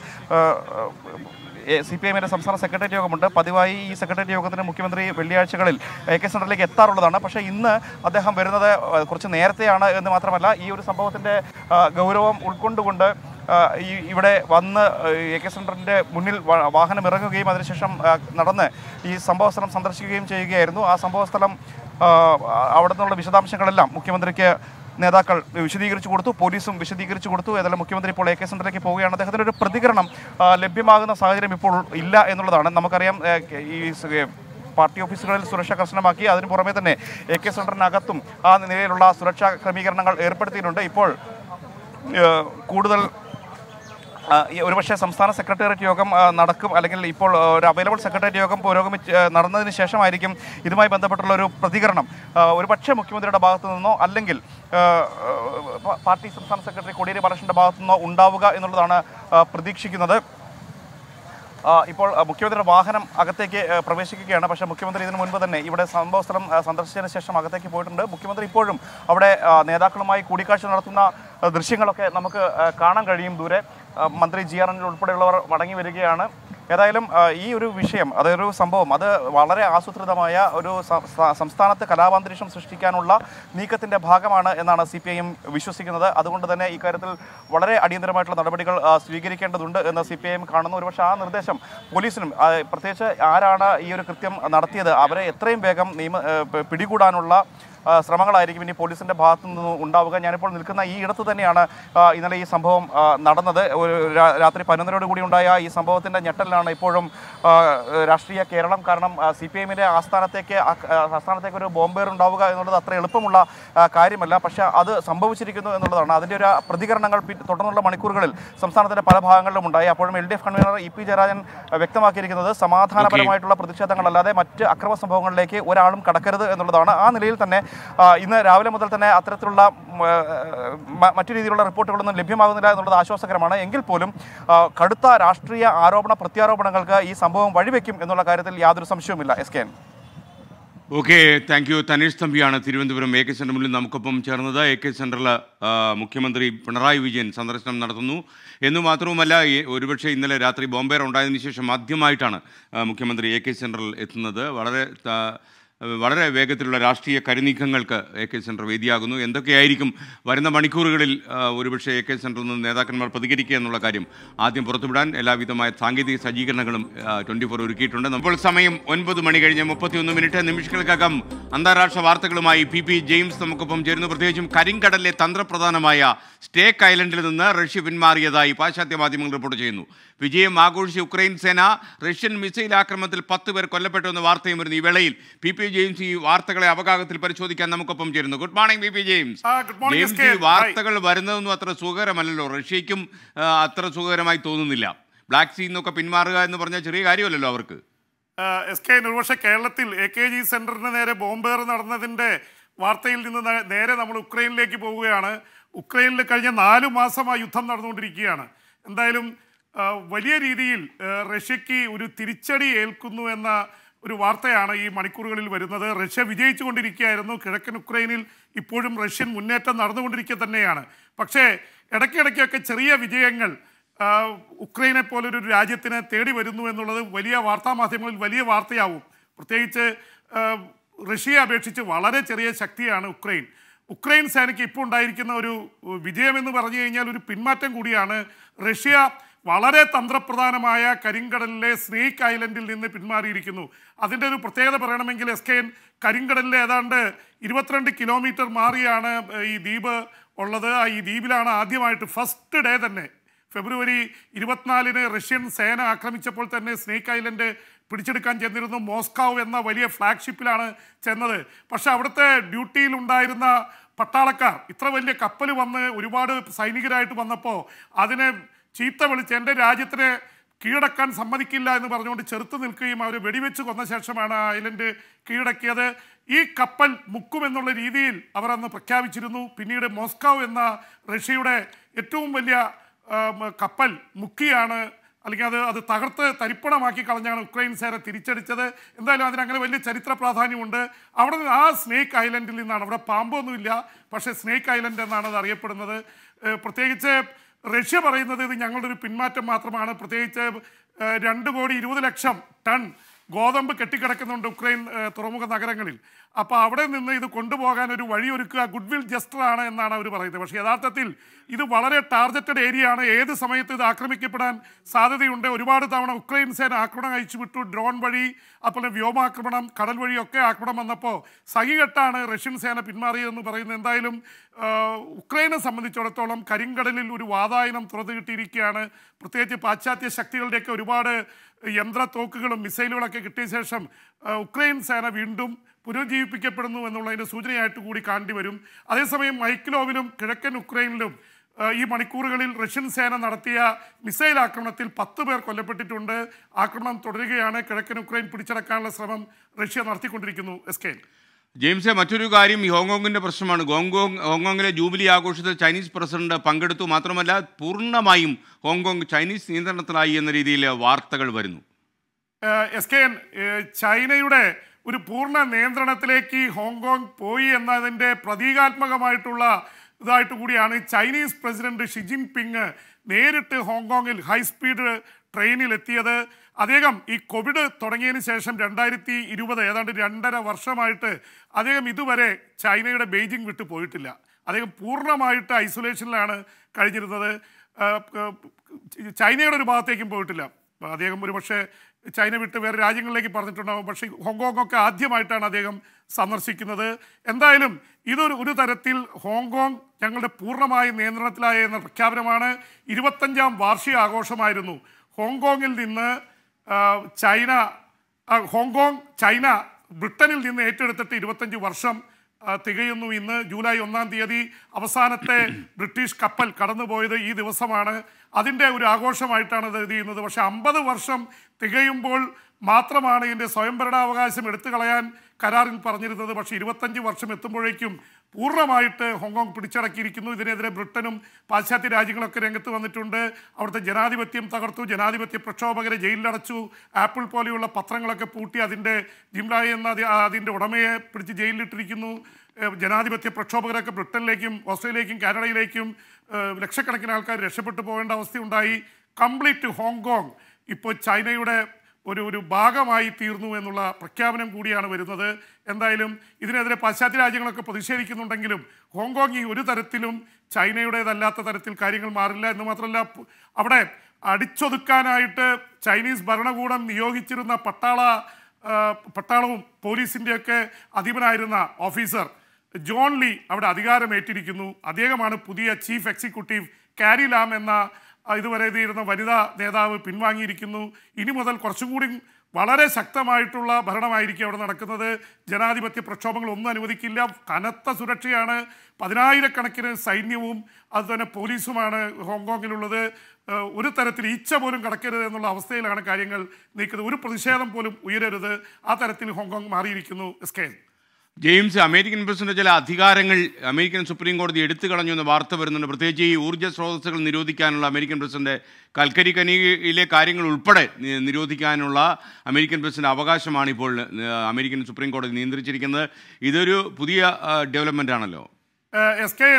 സി പി എമ്മിൻ്റെ സംസ്ഥാന സെക്രട്ടേറിയറ്റ് യോഗമുണ്ട് പതിവായി ഈ സെക്രട്ടേറിയറ്റ് യോഗത്തിന് മുഖ്യമന്ത്രി വെള്ളിയാഴ്ചകളിൽ എ കെ സെന്ററിലേക്ക് എത്താറുള്ളതാണ് പക്ഷേ ഇന്ന് അദ്ദേഹം വരുന്നത് ഏഹ്, കുറച്ച് നേരത്തെയാണ് എന്ന് മാത്രമല്ല ഈ ഒരു സംഭവത്തിൻ്റെ ഗൗരവം ഉൾക്കൊണ്ടുകൊണ്ട് ആ, ഈ ഇവിടെ വന്ന് എ കെ സെന്ററിൻ്റെ മുന്നിൽ വ- വാഹനം ഇറങ്ങുകയും അതിനുശേഷം ആ, നടന്ന് ഈ സംഭവ സ്ഥലം സന്ദർശിക്കുകയും ചെയ്യുകയായിരുന്നു ആ സംഭവ സ്ഥലം ആ, അവിടെ നിന്നുള്ള വിശദാംശങ്ങളെല്ലാം മുഖ്യമന്ത്രിക്ക് നേതാക്കൾ വിശദീകരിച്ചു കൊടുത്തു പോലീസും വിശദീകരിച്ചു കൊടുത്തു ഏതായാലും മുഖ്യമന്ത്രി ഇപ്പോൾ എ കെ സെന്ററിലേക്ക് പോവുകയാണ് അദ്ദേഹത്തിന് ഒരു പ്രതികരണം ആ, ലഭ്യമാകുന്ന സാഹചര്യം ഇപ്പോൾ ഇല്ല എന്നുള്ളതാണ് നമുക്കറിയാം ഏ, ഈ സ്- പാർട്ടി ഓഫീസുകളിൽ സുരക്ഷ കർശനമാക്കി അതിന് പുറമെ തന്നെ എ കെ സെന്ററിനകത്തും ആ നിലയിലുള്ള സുരക്ഷാ ക്രമീകരണങ്ങൾ ഏർപ്പെടുത്തിയിട്ടുണ്ട് ഇപ്പോൾ ഏ, കൂടുതൽ ആ, ഈ ഒരുപക്ഷെ സംസ്ഥാന സെക്രട്ടേറിയറ്റ് യോഗം ആ, നടക്കും അല്ലെങ്കിൽ ഇപ്പോൾ ആ, ഒരു അവൈലബിൾ സെക്രട്ടേറിയറ്റ് യോഗം പുരോഗമിച്ച് ആ, നടന്നതിന് ശേഷമായിരിക്കും ഇതുമായി ബന്ധപ്പെട്ടുള്ള ഒരു പ്രതികരണം ആ, ഒരുപക്ഷെ മുഖ്യമന്ത്രിയുടെ ഭാഗത്തു നിന്നോ അല്ലെങ്കിൽ ആ, ആ, പാർട്ടി സംസ്ഥാന സെക്രട്ടറി കോടിയേരി ബാലകൃഷ്ണന്റെ ഭാഗത്തു നിന്നോ ഉണ്ടാവുക എന്നുള്ളതാണ് ആ, പ്രതീക്ഷിക്കുന്നത് ആ, ഇപ്പോൾ ആ, മുഖ്യമന്ത്രിയുടെ വാഹനം അകത്തേക്ക് ആ, പ്രവേശിക്കുകയാണ് പക്ഷേ മുഖ്യമന്ത്രി ഇതിനു മുൻപ് തന്നെ ഇവിടെ സംഭവ സ്ഥലം ആ, സന്ദർശിച്ചതിന് ശേഷം അകത്തേക്ക് പോയിട്ടുണ്ട് മുഖ്യമന്ത്രി ഇപ്പോഴും അവിടെ ആ, നേതാക്കളുമായി കൂടിക്കാഴ്ച നടത്തുന്ന ആ, ദൃശ്യങ്ങളൊക്കെ നമുക്ക് ആ, കാണാൻ കഴിയും ദൂരെ ആ, മന്ത്രി ജി ആർ അനിൽ ഉൾപ്പെടെയുള്ളവർ മടങ്ങി വരികയാണ് ഏതായാലും ആ, ഈ ഒരു വിഷയം അതൊരു സംഭവം അത് വളരെ ആസൂത്രിതമായ ഒരു സ- സ- സംസ്ഥാനത്ത് കലാപാന്തരീക്ഷം സൃഷ്ടിക്കാനുള്ള നീക്കത്തിന്റെ ഭാഗമാണ് എന്നാണ് സി പി ഐ എം വിശ്വസിക്കുന്നത് അതുകൊണ്ട് തന്നെ ഇക്കാര്യത്തിൽ വളരെ അടിയന്തരമായിട്ടുള്ള നടപടികൾ ആ, സ്വീകരിക്കേണ്ടതുണ്ട് എന്ന് സി പി ഐ എം കാണുന്നു ഒരുപക്ഷെ ആ നിർദ്ദേശം പോലീസിനും ആ, പ്രത്യേകിച്ച് ആരാണ് ഈ ഒരു കൃത്യം നടത്തിയത് അവരെ എത്രയും വേഗം നിയമ ഏ, പി- പിടികൂടാനുള്ള ആ, ശ്രമങ്ങളായിരിക്കും ഇനി പോലീസിന്റെ ഭാഗത്തു നിന്ന് ഉണ്ടാവുക ഞാനിപ്പോൾ നിൽക്കുന്ന ഈ ഇടത്ത് തന്നെയാണ് ആ, ഇന്നലെ ഈ സംഭവം ആ, നടന്നത് ഒരു രാ- രാത്രി പതിനൊന്നരോട് കൂടി ഉണ്ടായ ഈ സംഭവത്തിന്റെ ഞെട്ടലിലാണ് ഇപ്പോഴും ആ, രാഷ്ട്രീയ കേരളം കാരണം സി പി എമ്മിന്റെ ആസ്ഥാനത്തേക്ക് ആ- ആ, ആസ്ഥാനത്തേക്ക് ഒരു ബോംബേർ ഉണ്ടാവുക എന്നുള്ളത് അത്ര എളുപ്പമുള്ള ആ, കാര്യമല്ല പക്ഷേ അത് സംഭവിച്ചിരിക്കുന്നു എന്നുള്ളതാണ് അതിന്റെ ഒരു പ്രതികരണങ്ങൾ പി- തുടർന്നുള്ള മണിക്കൂറുകളിൽ സംസ്ഥാനത്തിന്റെ പല ഭാഗങ്ങളിലും ഉണ്ടായി അപ്പോഴും L D F convener E P Jayarajan ആ, വ്യക്തമാക്കിയിരിക്കുന്നത് സമാധാനപരമായിട്ടുള്ള പ്രതിഷേധങ്ങളല്ലാതെ മറ്റ് അക്രമ സംഭവങ്ങളിലേക്ക് ഒരാളും കടക്കരുത് എന്നുള്ളതാണ് ആ നിലയിൽ തന്നെ ആ, ഇന്ന് രാവിലെ മുതൽ തന്നെ അത്തരത്തിലുള്ള ഉം, ആ, മ- മറ്റു രീതിയിലുള്ള റിപ്പോർട്ടുകളൊന്നും ലഭ്യമാകുന്നില്ല എന്നുള്ളത് ആശ്വാസകരമാണ് എങ്കിൽ പോലും ആ, കടുത്ത രാഷ്ട്രീയ ആരോപണ പ്രത്യാരോപണങ്ങൾക്ക് ഈ സംഭവം വഴിവെക്കും എന്നുള്ള കാര്യത്തിൽ യാതൊരു സംശയവുമില്ല S K N okay thank you Thaneesh തമ്പിയാണ് തിരുവനന്തപുരം എ കെ സെൻറ്റർ മുന്നിൽ നമുക്കൊപ്പം ചേർന്നത് എ കെ സെൻറ്ററിൽ മുഖ്യമന്ത്രി പിണറായി വിജയൻ സന്ദർശനം നടത്തുന്നു എന്നു മാത്രവുമല്ല ഈ ഒരുപക്ഷെ ഇന്നലെ രാത്രി ബോംബേർ ഉണ്ടായതിനു ശേഷം ആദ്യമായിട്ടാണ് ആ, മുഖ്യമന്ത്രി എ കെ സെൻറ്ററിൽ എത്തുന്നത് വളരെ ആ, വളരെ വേഗത്തിലുള്ള രാഷ്ട്രീയ കരുനീക്കങ്ങൾക്ക് എ കെ സെൻറ്റർ വേദിയാകുന്നു എന്തൊക്കെയായിരിക്കും വരുന്ന മണിക്കൂറുകളിൽ ആ, ഒരുപക്ഷെ എ കെ സെൻറ്ററിൽ നിന്ന് നേതാക്കന്മാർ പ്രതികരിക്കുക എന്നുള്ള കാര്യം ആദ്യം പുറത്തുവിടാൻ എല്ലാവിധമായ സാങ്കേതിക സജ്ജീകരണങ്ങളും ട്വൻറ്റി ഫോർ ഒരുക്കിയിട്ടുണ്ട് ഇപ്പോൾ സമയം ഒൻപത് മണി കഴിഞ്ഞ് മുപ്പത്തിയൊന്ന് മിനിറ്റ് നിമിഷങ്ങൾക്കകം അന്താരാഷ്ട്ര വാർത്തകളുമായി പി പി ജെയിംസ് നമുക്കൊപ്പം ചേരുന്നു പ്രത്യേകിച്ചും കരിങ്കടലിലെ തന്ത്രപ്രധാനമായ സ്റ്റേക്ക് ഐലൻഡിൽ നിന്ന് റഷ്യ പിന്മാറിയതായി പാശ്ചാത്യ മാധ്യമങ്ങൾ റിപ്പോർട്ട് ചെയ്യുന്നു വിജയം ആഘോഷിച്ച ഉക്രൈൻ സേന റഷ്യൻ മിസൈൽ ആക്രമണത്തിൽ പത്ത് പേർ കൊല്ലപ്പെട്ടു എന്ന വാർത്തയും വരുന്നു ഈ വേളയിൽ പി പി ജെയിംസ് ഈ വാർത്തകളെ അവഗാഹത്തിൽ പരിശോധിക്കാൻ നമുക്കൊപ്പം ചേരുന്നു good morning P P James morning, James SK. ഈ വാർത്തകൾ വരുന്നതൊന്നും അത്ര സുഖകരമല്ലല്ലോ റഷ്യയ്ക്കും ആ, അത്ര സുഖകരമായി തോന്നുന്നില്ല ബ്ലാക്ക് സീ എന്നൊക്കെ പിന്മാറുക എന്ന് പറഞ്ഞാൽ ചെറിയ കാര്യമല്ലല്ലോ അവർക്ക് എസ് കെ ഒരുപക്ഷെ കേരളത്തിൽ എ കെ ജി സെന്ററിന് നേരെ ബോംബേർ നടന്നതിന്റെ വാർത്തയിൽ നിന്ന് നേ- നേരെ നമ്മൾ ഉക്രൈനിലേക്ക് പോവുകയാണ് ഉക്രൈനിൽ കഴിഞ്ഞ നാലു മാസമായി യുദ്ധം നടന്നുകൊണ്ടിരിക്കുകയാണ് എന്തായാലും ആ, വലിയ രീതിയിൽ ആ, റഷ്യക്ക് ഒരു തിരിച്ചടി ഏൽക്കുന്നു എന്ന ഒരു വാർത്തയാണ് ഈ മണിക്കൂറുകളിൽ വരുന്നത് റഷ്യ വിജയിച്ചുകൊണ്ടിരിക്കുകയായിരുന്നു കിഴക്കൻ ഉക്രൈനിൽ ഇപ്പോഴും റഷ്യൻ മുന്നേറ്റം നടന്നുകൊണ്ടിരിക്കുക തന്നെയാണ് പക്ഷേ ഇടയ്ക്കിടയ്ക്കൊക്കെ ചെറിയ വിജയങ്ങൾ ആ, ആ, ഉക്രൈനെ പോലൊരു രാജ്യത്തിനെ തേടി വരുന്നു എന്നുള്ളത് വലിയ വാർത്താമാധ്യമങ്ങളിൽ വലിയ വാർത്തയാവും പ്രത്യേകിച്ച് ആ, റഷ്യയെ അപേക്ഷിച്ച് വളരെ ചെറിയ ശക്തിയാണ് ഉക്രൈൻ ഉക്രൈൻ സേനയ്ക്ക് ഇപ്പോൾ ഉണ്ടായിരിക്കുന്ന ഒരു വിജയം എന്ന് പറഞ്ഞു കഴിഞ്ഞാൽ ഒരു പിന്മാറ്റം കൂടിയാണ് റഷ്യ വളരെ തന്ത്രപ്രധാനമായ കരിങ്കടലിലെ സ്നേക്ക് ഐലൻഡിൽ നിന്ന് പിന്മാറിയിരിക്കുന്നു അതിൻ്റെ ഒരു പ്രത്യേകത പറയണമെങ്കിൽ എസ് കെ എൻ കരിങ്കടലിലെ ഏതാണ്ട് ഇരുപത്തിരണ്ട് കിലോമീറ്റർ മാറിയാണ് ഈ ദ്വീപ് ഉള്ളത് ആ ഈ ദ്വീപിലാണ് ആദ്യമായിട്ട് ഫസ്റ്റ് ഡേ തന്നെ ഫെബ്രുവരി ഇരുപത്തിനാലിന് റഷ്യൻ സേന ആക്രമിച്ചപ്പോൾ തന്നെ സ്നേക്ക് ഐലൻഡ് പിടിച്ചെടുക്കാൻ ചെന്നിരുന്നു മോസ്കാവ് എന്ന വലിയ ഫ്ലാഗ്ഷിപ്പിലാണ് ചെന്നത് പക്ഷെ അവിടുത്തെ ഡ്യൂട്ടിയിലുണ്ടായിരുന്ന പട്ടാളക്കാർ ഇത്ര വലിയ കപ്പൽ വന്ന് ഒരുപാട് സൈനികരായിട്ട് വന്നപ്പോൾ അതിനെ ചീത്ത വിളിച്ച് എൻ്റെ രാജ്യത്തിനെ കീഴടക്കാൻ സമ്മതിക്കില്ല എന്ന് പറഞ്ഞുകൊണ്ട് ചെറുത്ത് നിൽക്കുകയും അവർ വെടിവെച്ച് കൊന്ന ശേഷമാണ് ആ ഐലൻഡ് കീഴടക്കിയത് ഈ കപ്പൽ മുക്കുമെന്നുള്ള രീതിയിൽ അവർ അന്ന് പ്രഖ്യാപിച്ചിരുന്നു പിന്നീട് മോസ്കോ എന്ന റഷ്യയുടെ ഏറ്റവും വലിയ ആ, മ, കപ്പൽ മുക്കിയാണ് അല്ലെങ്കിൽ അത് അത് തകർത്ത് തരിപ്പണമാക്കി കളഞ്ഞാണ് ഉക്രൈൻ സേന തിരിച്ചടിച്ചത് എന്തായാലും അതിന് അങ്ങനെ വലിയ ചരിത്ര പ്രാധാന്യമുണ്ട് അവിടെ നിന്ന് ആ സ്നേക്ക് ഐലൻഡിൽ നിന്നാണ് അവിടെ പാമ്പൊന്നുമില്ല പക്ഷേ സ്നേക്ക് ഐലൻഡ് എന്നാണ് അത് അറിയപ്പെടുന്നത് ഏഹ് പ്രത്യേകിച്ച് റഷ്യ പറയുന്നത് ഇത് ഞങ്ങളുടെ ഒരു പിന്മാറ്റം മാത്രമാണ് പ്രത്യേകിച്ച് ഏഹ് രണ്ട് കോടി ഇരുപത് ലക്ഷം ടൺ ഗോതമ്പ് കെട്ടിക്കിടക്കുന്നുണ്ട് ഉക്രൈൻ ഏഹ് തുറമുഖ നഗരങ്ങളിൽ അപ്പോൾ അവിടെ നിന്ന് ഇത് കൊണ്ടുപോകാൻ ഒരു വഴിയൊരുക്കുക ഗുഡ്വിൽ ജസ്റ്ററാണ് എന്നാണ് അവർ പറയുന്നത് പക്ഷേ യഥാർത്ഥത്തിൽ ഇത് വളരെ ടാർഗറ്റഡ് ഏരിയ ആണ് ഏത് സമയത്ത് ഇത് ആക്രമിക്കപ്പെടാൻ സാധ്യതയുണ്ട് ഒരുപാട് തവണ ഉക്രൈൻ സേന ആക്രമണം അയച്ചു വിട്ടു ഡ്രോൺ വഴി അതുപോലെ വ്യോമാക്രമണം കടൽ വഴിയൊക്കെ ആക്രമണം വന്നപ്പോൾ സഹികെട്ടാണ് റഷ്യൻ സേന പിന്മാറിയതെന്ന് പറയുന്നത് എന്തായാലും ആ, ഉക്രൈനെ സംബന്ധിച്ചിടത്തോളം കരിങ്കടലിൽ ഒരു വാതായനം തുറന്നു കിട്ടിയിരിക്കുകയാണ് പ്രത്യേകിച്ച് പാശ്ചാത്യ ശക്തികളുടെയൊക്കെ ഒരുപാട് യന്ത്രത്തോക്കുകളും മിസൈലുകളൊക്കെ കിട്ടിയ ശേഷം ആ, ഉക്രൈൻ സേന വീണ്ടും പുനരുജ്ജീവിപ്പിക്കപ്പെടുന്നു എന്നുള്ളതിൻ്റെ സൂചനയായിട്ട് കൂടി കാണേണ്ടി വരും അതേസമയം മൈക്കിലോവിലും കിഴക്കൻ ഉക്രൈനിലും ആ, ഈ മണിക്കൂറുകളിൽ റഷ്യൻ സേന നടത്തിയ മിസൈൽ ആക്രമണത്തിൽ പത്ത് പേർ കൊല്ലപ്പെട്ടിട്ടുണ്ട് ആക്രമണം തുടരുകയാണ് കിഴക്കൻ ഉക്രൈൻ പിടിച്ചടക്കാനുള്ള ശ്രമം റഷ്യ നടത്തിക്കൊണ്ടിരിക്കുന്നു എസ് കെ ജെയിംസെ മറ്റൊരു കാര്യം ഈ ഹോങ്കോങ്ങിൻ്റെ പ്രശ്നമാണ് ഹോങ്കോങ് ഹോങ്കോങ്ങിലെ ജൂബിലി ആഘോഷത്തിൽ ചൈനീസ് പ്രസിഡന്റ് പങ്കെടുത്തു മാത്രമല്ല പൂർണ്ണമായും ഹോങ്കോങ് ചൈനീസ് നിയന്ത്രണത്തിലായി എന്ന രീതിയിൽ വാർത്തകൾ വരുന്നു ഏഹ് എസ് കെ എൻ ഏഹ് ചൈനയുടെ ഒരു പൂർണ്ണ നിയന്ത്രണത്തിലേക്ക് ഹോങ്കോങ് പോയി എന്നതിൻ്റെ പ്രതീകാത്മകമായിട്ടുള്ള ഇതായിട്ട് കൂടിയാണ് ചൈനീസ് പ്രസിഡന്റ് ഷി ജിൻപിങ് നേരിട്ട് ഹോങ്കോങ്ങിൽ ഹൈസ്പീഡ് ട്രെയിനിൽ എത്തിയത് അദ്ദേഹം ഈ കോവിഡ് തുടങ്ങിയതിന് ശേഷം രണ്ടായിരത്തി ഇരുപത് ഏതാണ്ട് രണ്ടര വർഷമായിട്ട് അദ്ദേഹം ഇതുവരെ ചൈനയുടെ ബെയ്ജിംഗ് വിട്ടു പോയിട്ടില്ല അദ്ദേഹം പൂർണ്ണമായിട്ട് ഐസൊലേഷനിലാണ് കഴിഞ്ഞിരുന്നത് ഏഹ് ഏഹ് ചൈനയുടെ ഒരു ഭാഗത്തേക്കും പോയിട്ടില്ല അദ്ദേഹം ഒരു പക്ഷേ ചൈന വിട്ട് വേറെ രാജ്യങ്ങളിലേക്ക് പറഞ്ഞിട്ടുണ്ടാവും പക്ഷേ ഹോങ്കോങ് ഒക്കെ ആദ്യമായിട്ടാണ് അദ്ദേഹം സന്ദർശിക്കുന്നത് എന്തായാലും ഇതൊരു ഒരു തരത്തിൽ ഹോങ്കോങ് ഞങ്ങളുടെ പൂർണ്ണമായ നിയന്ത്രണത്തിലായ എന്ന പ്രഖ്യാപനമാണ് ഇരുപത്തഞ്ചാം വാർഷിക ആഘോഷമായിരുന്നു ഹോങ്കോങ്ങിൽ നിന്ന് ആ, ചൈന ആ, ഹോങ്കോങ് ചൈന ബ്രിട്ടനിൽ നിന്ന് ഏറ്റെടുത്തിട്ട് ഇരുപത്തഞ്ച് വർഷം ആ, തികയുന്നു ഇന്ന് ജൂലൈ ഒന്നാം തീയതി അവസാനത്തെ ബ്രിട്ടീഷ് കപ്പൽ കടന്നുപോയത് ഈ ദിവസമാണ് അതിൻ്റെ ഒരു ആഘോഷമായിട്ടാണ് ഇത് ഇത് ചെയ്യുന്നത് പക്ഷേ അമ്പത് വർഷം തികയുമ്പോൾ മാത്രമാണ് ഇതിൻ്റെ സ്വയംഭരണാവകാശം എടുത്തു കളയാൻ കരാറിൽ പറഞ്ഞിരുന്നത് പക്ഷേ ഇരുപത്തഞ്ച് വർഷം എത്തുമ്പോഴേക്കും പൂർണ്ണമായിട്ട് ഹോങ്കോങ് പിടിച്ചടക്കിയിരിക്കുന്നു ഇതിനെതിരെ ബ്രിട്ടനും പാശ്ചാത്യ രാജ്യങ്ങളൊക്കെ രംഗത്ത് വന്നിട്ടുണ്ട് അവിടുത്തെ ജനാധിപത്യം തകർത്തു ജനാധിപത്യ പ്രക്ഷോഭകരെ ജയിലിലടച്ചു ആപ്പിൾ പോലെയുള്ള പത്രങ്ങളൊക്കെ പൂട്ടി അതിൻ്റെ ജിംലായി എന്ന അതി- അതിൻ്റെ ഉടമയെ പിടിച്ച് ജയിലിലിട്ടിരിക്കുന്നു ഏഹ് ജനാധിപത്യ പ്രക്ഷോഭകരൊക്കെ ബ്രിട്ടനിലേക്കും ഓസ്ട്രേലിയയിലേക്കും കാനഡയിലേക്കും ഏഹ് ലക്ഷക്കണക്കിന് ആൾക്കാർ രക്ഷപ്പെട്ടു പോകേണ്ട അവസ്ഥയുണ്ടായി കംപ്ലീറ്റ് ഹോങ്കോങ് ഇപ്പോൾ ചൈനയുടെ ഒരു ഒരു ഭാഗമായി തീർന്നു എന്നുള്ള പ്രഖ്യാപനം കൂടിയാണ് വരുന്നത് എന്തായാലും ഇതിനെതിരെ പാശ്ചാത്യ രാജ്യങ്ങളൊക്കെ പ്രതിഷേധിക്കുന്നുണ്ടെങ്കിലും ഹോങ്കോങ് ഈ ഒരു തരത്തിലും ചൈനയുടേതല്ലാത്ത തരത്തിൽ കാര്യങ്ങൾ മാറില്ല എന്ന് മാത്രമല്ല പു- അവിടെ അടിച്ചൊതുക്കാനായിട്ട് ചൈനീസ് ഭരണകൂടം നിയോഗിച്ചിരുന്ന പട്ടാള ആ, പട്ടാളവും പോലീസിൻ്റെയൊക്കെ അധീപനായിരുന്ന ഓഫീസർ ജോൺ ലീ അവിടെ അധികാരമേറ്റിരിക്കുന്നു അദ്ദേഹമാണ് പുതിയ ചീഫ് എക്സിക്യൂട്ടീവ് കാരി ലാം എന്ന ആ, ഇതുവരെ ഇതിരുന്ന വനിതാ നേതാവ് പിൻവാങ്ങിയിരിക്കുന്നു ഇനി മുതൽ കുറച്ചും കൂടി വളരെ ശക്തമായിട്ടുള്ള ഭരണമായിരിക്കും അവിടെ നടക്കുന്നത് ജനാധിപത്യ പ്രക്ഷോഭങ്ങൾ ഒന്നും അനുവദിക്കില്ല കനത്ത സുരക്ഷയാണ് പതിനായിരക്കണക്കിന് സൈന്യവും അതുതന്നെ പോലീസുമാണ് ഹോങ്കോങ്ങിലുള്ളത് ഏഹ് ഒരു തരത്തിൽ ഈച്ച പോലും കടക്കരുത് എന്നുള്ള അവസ്ഥയിലാണ് കാര്യങ്ങൾ നീക്കുന്നത് ഒരു പ്രതിഷേധം പോലും ഉയരരുത് ആ തരത്തിൽ ഹോങ്കോങ് മാറിയിരിക്കുന്നു S K James American president ചില അധികാരങ്ങൾ അമേരിക്കൻ സുപ്രീം കോടതി എടുത്തു കളഞ്ഞു എന്ന് വാർത്ത വരുന്നുണ്ട് പ്രത്യേകിച്ച് ഈ ഊർജ്ജ സ്രോതസ്സുകൾ നിരോധിക്കാനുള്ള അമേരിക്കൻ പ്രസിഡന്റ് കൽക്കരി ഖനിയിലെ കാര്യങ്ങൾ ഉൾപ്പെടെ നി- നിരോധിക്കാനുള്ള അമേരിക്കൻ പ്രസിഡന്റ് അവകാശമാണ് ഇപ്പോൾ ഏഹ്, അമേരിക്കൻ സുപ്രീം കോടതി നിയന്ത്രിച്ചിരിക്കുന്നത് ഇതൊരു പുതിയ ഡെവലപ്മെന്റ് ആണല്ലോ എസ് കെ എൻ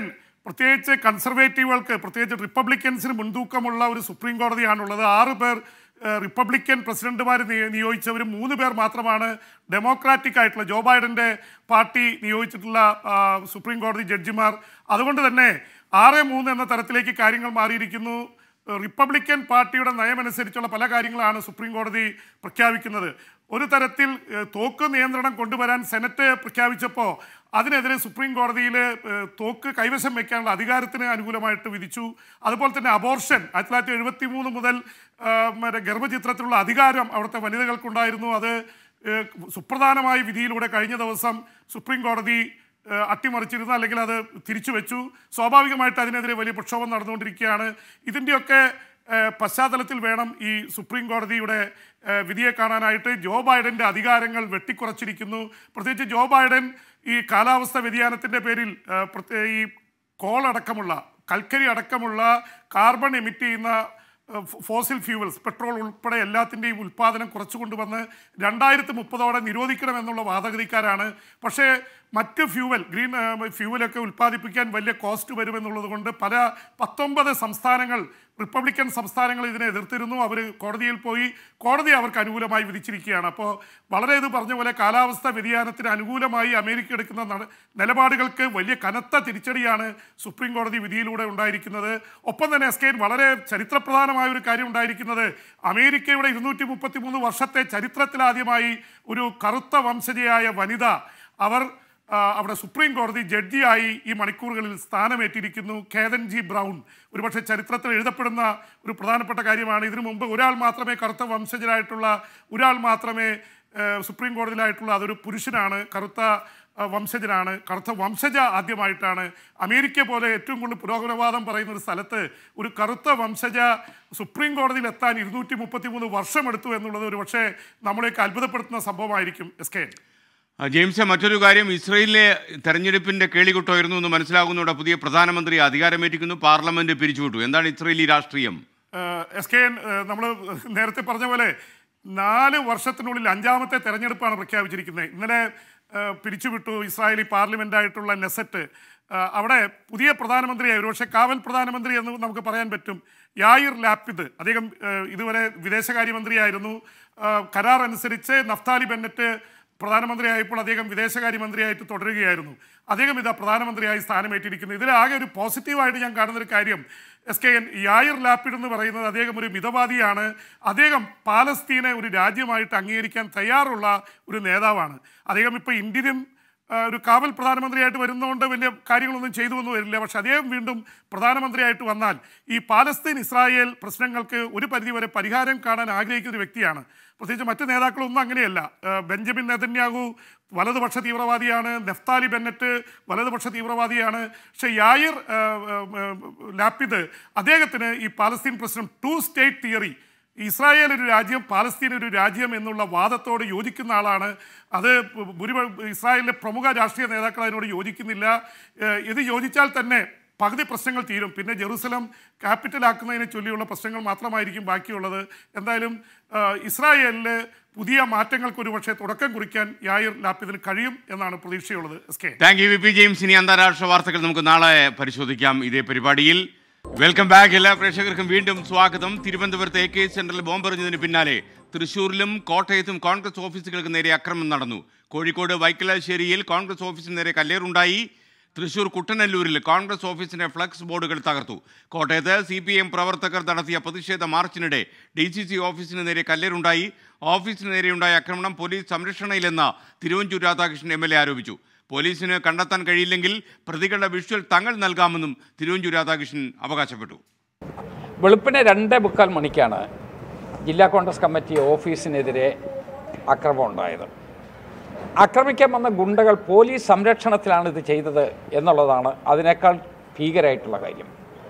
പ്രത്യേകിച്ച് കൺസർവേറ്റീവുകൾക്ക് പ്രത്യേകിച്ച് റിപ്പബ്ലിക്കൻസിന് മുൻതൂക്കമുള്ള ഒരു സുപ്രീം കോടതിയാണുള്ളത് ആറ് പേർ ഏഹ്, റിപ്പബ്ലിക്കൻ പ്രസിഡന്റുമാർ നിയോഗിച്ചവർ മൂന്ന് പേർ മാത്രമാണ് ഡെമോക്രാറ്റിക് ആയിട്ടുള്ള ജോ ബൈഡൻ്റെ പാർട്ടി നിയോഗിച്ചിട്ടുള്ള ആ, സുപ്രീം കോടതി ജഡ്ജിമാർ അതുകൊണ്ട് തന്നെ ആറ് മൂന്ന് എന്ന തരത്തിലേക്ക് കാര്യങ്ങൾ മാറിയിരിക്കുന്നു റിപ്പബ്ലിക്കൻ പാർട്ടിയുടെ നയമനുസരിച്ചുള്ള പല കാര്യങ്ങളാണ് സുപ്രീം കോടതി പ്രഖ്യാപിക്കുന്നത് ഒരു തരത്തിൽ ഏഹ്, തോക്ക് നിയന്ത്രണം കൊണ്ടുവരാൻ സെനറ്റ് പ്രഖ്യാപിച്ചപ്പോൾ അതിനെതിരെ സുപ്രീം കോടതിയിൽ ഏഹ്, തോക്ക് കൈവശം വയ്ക്കാനുള്ള അധികാരത്തിന് അനുകൂലമായിട്ട് വിധിച്ചു അതുപോലെ തന്നെ അബോർഷൻ ആയിരത്തി തൊള്ളായിരത്തി എഴുപത്തി മൂന്ന് മുതൽ ഏഹ്, മറ്റേ ഗർഭചിത്രത്തിലുള്ള അധികാരം അവിടുത്തെ വനിതകൾക്കുണ്ടായിരുന്നു അത് ഏഹ്, സുപ്രധാനമായ വിധിയിലൂടെ കഴിഞ്ഞ ദിവസം സുപ്രീം കോടതി ഏഹ്, അട്ടിമറിച്ചിരുന്നു അല്ലെങ്കിൽ അത് തിരിച്ചു വെച്ചു സ്വാഭാവികമായിട്ട് അതിനെതിരെ വലിയ പ്രക്ഷോഭം നടന്നുകൊണ്ടിരിക്കുകയാണ് ഇതിൻ്റെയൊക്കെ ഏഹ്, പശ്ചാത്തലത്തിൽ വേണം ഈ സുപ്രീം കോടതിയുടെ ഏഹ്, വിധിയെ കാണാനായിട്ട് ജോ ബൈഡൻ്റെ അധികാരങ്ങൾ വെട്ടിക്കുറച്ചിരിക്കുന്നു പ്രത്യേകിച്ച് ജോ ബൈഡൻ ഈ കാലാവസ്ഥ വ്യതിയാനത്തിൻ്റെ പേരിൽ ഏഹ്, പ്രത്യേ- ഈ കോൾ അടക്കമുള്ള കൽക്കരി അടക്കമുള്ള കാർബൺ എമിറ്റ് ചെയ്യുന്ന ഫ- ഫോസിൽ ഫ്യൂവൽസ് പെട്രോൾ ഉൾപ്പെടെ എല്ലാത്തിൻ്റെയും ഉൽപ്പാദനം കുറച്ചു കൊണ്ടുവന്ന് രണ്ടായിരത്തി മുപ്പതോടെ നിരോധിക്കണമെന്നുള്ള വാദഗതിക്കാരാണ് പക്ഷേ മറ്റ് ഫ്യൂവൽ ഗ്രീൻ ആ, ഫ്യൂവലൊക്കെ ഉൽപ്പാദിപ്പിക്കാൻ വലിയ കോസ്റ്റ് വരുമെന്നുള്ളത് കൊണ്ട് പല പത്തൊമ്പത് സംസ്ഥാനങ്ങൾ റിപ്പബ്ലിക്കൻ സംസ്ഥാനങ്ങൾ ഇതിനെ എതിർത്തിരുന്നു അവർ കോടതിയിൽ പോയി കോടതി അവർക്ക് അനുകൂലമായി വിധിച്ചിരിക്കുകയാണ് അപ്പോൾ വളരെ ഇത് പറഞ്ഞ പോലെ കാലാവസ്ഥ വ്യതിയാനത്തിന് അനുകൂലമായി അമേരിക്ക എടുക്കുന്ന നട- നിലപാടുകൾക്ക് വലിയ കനത്ത തിരിച്ചടിയാണ് സുപ്രീം കോടതി വിധിയിലൂടെ ഉണ്ടായിരിക്കുന്നത് ഒപ്പം തന്നെ എസ് കെൻ വളരെ ചരിത്രപ്രധാനമായ ഒരു കാര്യം ഉണ്ടായിരിക്കുന്നത് അമേരിക്കയുടെ ഇരുന്നൂറ്റി മുപ്പത്തി മൂന്ന് വർഷത്തെ ചരിത്രത്തിലാദ്യമായി ഒരു കറുത്ത വംശജയായ വനിത അവർ ആ, അവിടെ സുപ്രീം കോടതി ജഡ്ജിയായി ഈ മണിക്കൂറുകളിൽ സ്ഥാനമേറ്റിരിക്കുന്നു ഖേദൻ ജി ബ്രൗൺ ഒരുപക്ഷെ ചരിത്രത്തിൽ എഴുതപ്പെടുന്ന ഒരു പ്രധാനപ്പെട്ട കാര്യമാണ് ഇതിനു മുമ്പ് ഒരാൾ മാത്രമേ കറുത്ത വംശജരായിട്ടുള്ള ഒരാൾ മാത്രമേ ഏഹ്, സുപ്രീം കോടതിയിലായിട്ടുള്ള അതൊരു പുരുഷനാണ് കറുത്ത ആ, വംശജനാണ് കറുത്ത വംശജ ആദ്യമായിട്ടാണ് അമേരിക്ക പോലെ ഏറ്റവും കൂടുതൽ പുരോഗമനവാദം പറയുന്ന ഒരു സ്ഥലത്ത് ഒരു കറുത്ത വംശജ സുപ്രീം കോടതിയിൽ എത്താൻ ഇരുന്നൂറ്റി മുപ്പത്തി മൂന്ന് വർഷമെടുത്തു എന്നുള്ളത് ഒരു പക്ഷേ നമ്മളെയൊക്കെ അത്ഭുതപ്പെടുത്തുന്ന സംഭവമായിരിക്കും എസ് കെ ആ, ജെയിംസ് മറ്റൊരു കാര്യം ഇസ്രയേലിലെ തെരഞ്ഞെടുപ്പിന്റെ കേളികുട്ടമായിരുന്നു എന്ന് മനസ്സിലാകുന്നതോടെ പുതിയ പ്രധാനമന്ത്രി അധികാരമേറ്റിക്കുന്നു പാർലമെന്റ് പിരിച്ചുവിട്ടു എന്താണ് ഇസ്രയേലി രാഷ്ട്രീയം എസ് കെ എൻ നമ്മൾ നേരത്തെ പറഞ്ഞ പോലെ നാല് വർഷത്തിനുള്ളിൽ അഞ്ചാമത്തെ തെരഞ്ഞെടുപ്പാണ് പ്രഖ്യാപിച്ചിരിക്കുന്നത് ഇന്നലെ ഏഹ്, പിരിച്ചുവിട്ടു ഇസ്രായേലി പാർലമെൻ്റായിട്ടുള്ള നെസറ്റ് ഏഹ്, അവിടെ പുതിയ പ്രധാനമന്ത്രിയായി ഒരുപക്ഷെ കാവൽ പ്രധാനമന്ത്രി എന്ന് നമുക്ക് പറയാൻ പറ്റും യായിർ ലാപ്പിദ് അദ്ദേഹം ഏഹ്, ഇതുവരെ വിദേശകാര്യമന്ത്രിയായിരുന്നു ഏഹ്, കരാർ അനുസരിച്ച് നഫ്താലി ബെന്നറ്റ് പ്രധാനമന്ത്രിയായപ്പോൾ അദ്ദേഹം വിദേശകാര്യമന്ത്രിയായിട്ട് തുടരുകയായിരുന്നു അദ്ദേഹം ഇതാ പ്രധാനമന്ത്രിയായി സ്ഥാനമേറ്റിരിക്കുന്നു ഇതിലാകെ ഒരു പോസിറ്റീവായിട്ട് ഞാൻ കാണുന്ന ഒരു കാര്യം S K N Yair Lapid എന്ന് പറയുന്നത് അദ്ദേഹം ഒരു മിതവാദിയാണ് അദ്ദേഹം പാലസ്തീനെ ഒരു രാജ്യമായിട്ട് അംഗീകരിക്കാൻ തയ്യാറുള്ള ഒരു നേതാവാണ് അദ്ദേഹം ഇപ്പോൾ ഇന്ത്യൻ ആ, ഒരു കാവൽ പ്രധാനമന്ത്രിയായിട്ട് വരുന്നതുകൊണ്ട് വലിയ കാര്യങ്ങളൊന്നും ചെയ്തു എന്ന് വരില്ല പക്ഷെ അദ്ദേഹം വീണ്ടും പ്രധാനമന്ത്രിയായിട്ട് വന്നാൽ ഈ പാലസ്തീൻ ഇസ്രായേൽ പ്രശ്നങ്ങൾക്ക് ഒരു പരിധിവരെ പരിഹാരം കാണാൻ ആഗ്രഹിക്കുന്ന ഒരു വ്യക്തിയാണ് പ്രത്യേകിച്ച് മറ്റ് നേതാക്കളൊന്നും അങ്ങനെയല്ല ആ, ബെഞ്ചമിൻ നെതന്യാഹു വലതുപക്ഷ തീവ്രവാദിയാണ് നെഫ്താലി ബെന്നറ്റ് വലതുപക്ഷ തീവ്രവാദിയാണ് പക്ഷേ യായിർ ആ, ആ, ആ, ലാപ്പിദ് അദ്ദേഹത്തിന് ഈ പാലസ്തീൻ പ്രശ്നം ടു സ്റ്റേറ്റ് തിയറി ഇസ്രായേൽ ഒരു രാജ്യം പാലസ്തീൻ ഒരു രാജ്യം എന്നുള്ള വാദത്തോട് യോജിക്കുന്ന ആളാണ് അത് ഭൂരിപ ഇസ്രായേലിലെ പ്രമുഖ രാഷ്ട്രീയ നേതാക്കൾ അതിനോട് യോജിക്കുന്നില്ല ഏഹ് ഇത് യോജിച്ചാൽ തന്നെ പകുതി പ്രശ്നങ്ങൾ തീരും പിന്നെ ജെറുസലം ക്യാപിറ്റലാക്കുന്നതിനെ ചൊല്ലിയുള്ള പ്രശ്നങ്ങൾ മാത്രമായിരിക്കും ബാക്കിയുള്ളത് എന്തായാലും ഏഹ് ഇസ്രായേലിൽ പുതിയ മാറ്റങ്ങൾക്ക് ഒരുപക്ഷെ തുടക്കം കുറിക്കാൻ യായിർ ലാപ്പിദിന് കഴിയും എന്നാണ് പ്രതീക്ഷയുള്ളത് S K thank you V P James ഇനി അന്താരാഷ്ട്ര വാർത്തകൾ നമുക്ക് നാളെ പരിശോധിക്കാം ഇതേ പരിപാടിയിൽ വെൽക്കം ബാക്ക് എല്ലാ പ്രേക്ഷകർക്കും വീണ്ടും സ്വാഗതം തിരുവനന്തപുരത്ത് എ കെ സെന്ററിൽ ബോംബെറിഞ്ഞതിന് പിന്നാലെ തൃശൂരിലും കോട്ടയത്തും കോൺഗ്രസ് ഓഫീസുകൾക്ക് നേരെ അക്രമം നടന്നു കോഴിക്കോട് വൈക്കലാശ്ശേരിയിൽ കോൺഗ്രസ് ഓഫീസിന് നേരെ കല്ലേറുണ്ടായി തൃശൂർ കുട്ടനല്ലൂരിൽ കോൺഗ്രസ് ഓഫീസിന്റെ ഫ്ലക്സ് ബോർഡുകൾ തകർത്തു കോട്ടയത്ത് സി പി എം പ്രവർത്തകർ നടത്തിയ പ്രതിഷേധ മാർച്ചിനിടെ ഡി സി സി ഓഫീസിന് നേരെ കല്ലേറുണ്ടായി ഓഫീസിന് നേരെയുണ്ടായ ആക്രമണം പോലീസ് സംരക്ഷണയിലെന്ന് Thiruvanchoor Radhakrishnan M L A ആരോപിച്ചു പോലീസിന് കണ്ടെത്താൻ കഴിയില്ലെങ്കിൽ പ്രതികളുടെ വിഷ്വൽ തങ്ങൾ നൽകാമെന്നും തിരുവഞ്ചൂർ രാധാകൃഷ്ണൻ അവകാശപ്പെട്ടു വെളുപ്പിന് രണ്ട് മുക്കാൽ മണിക്കാണ് ജില്ലാ കോൺഗ്രസ് കമ്മിറ്റി ഓഫീസിനെതിരെ ആക്രമണം ഉണ്ടായത് ആക്രമിക്കാൻ വന്ന ഗുണ്ടകൾ പോലീസ് സംരക്ഷണത്തിലാണ് ഇത് ചെയ്തത് എന്നുള്ളതാണ് അതിനേക്കാൾ ഭീകരമായിട്ടുള്ള കാര്യം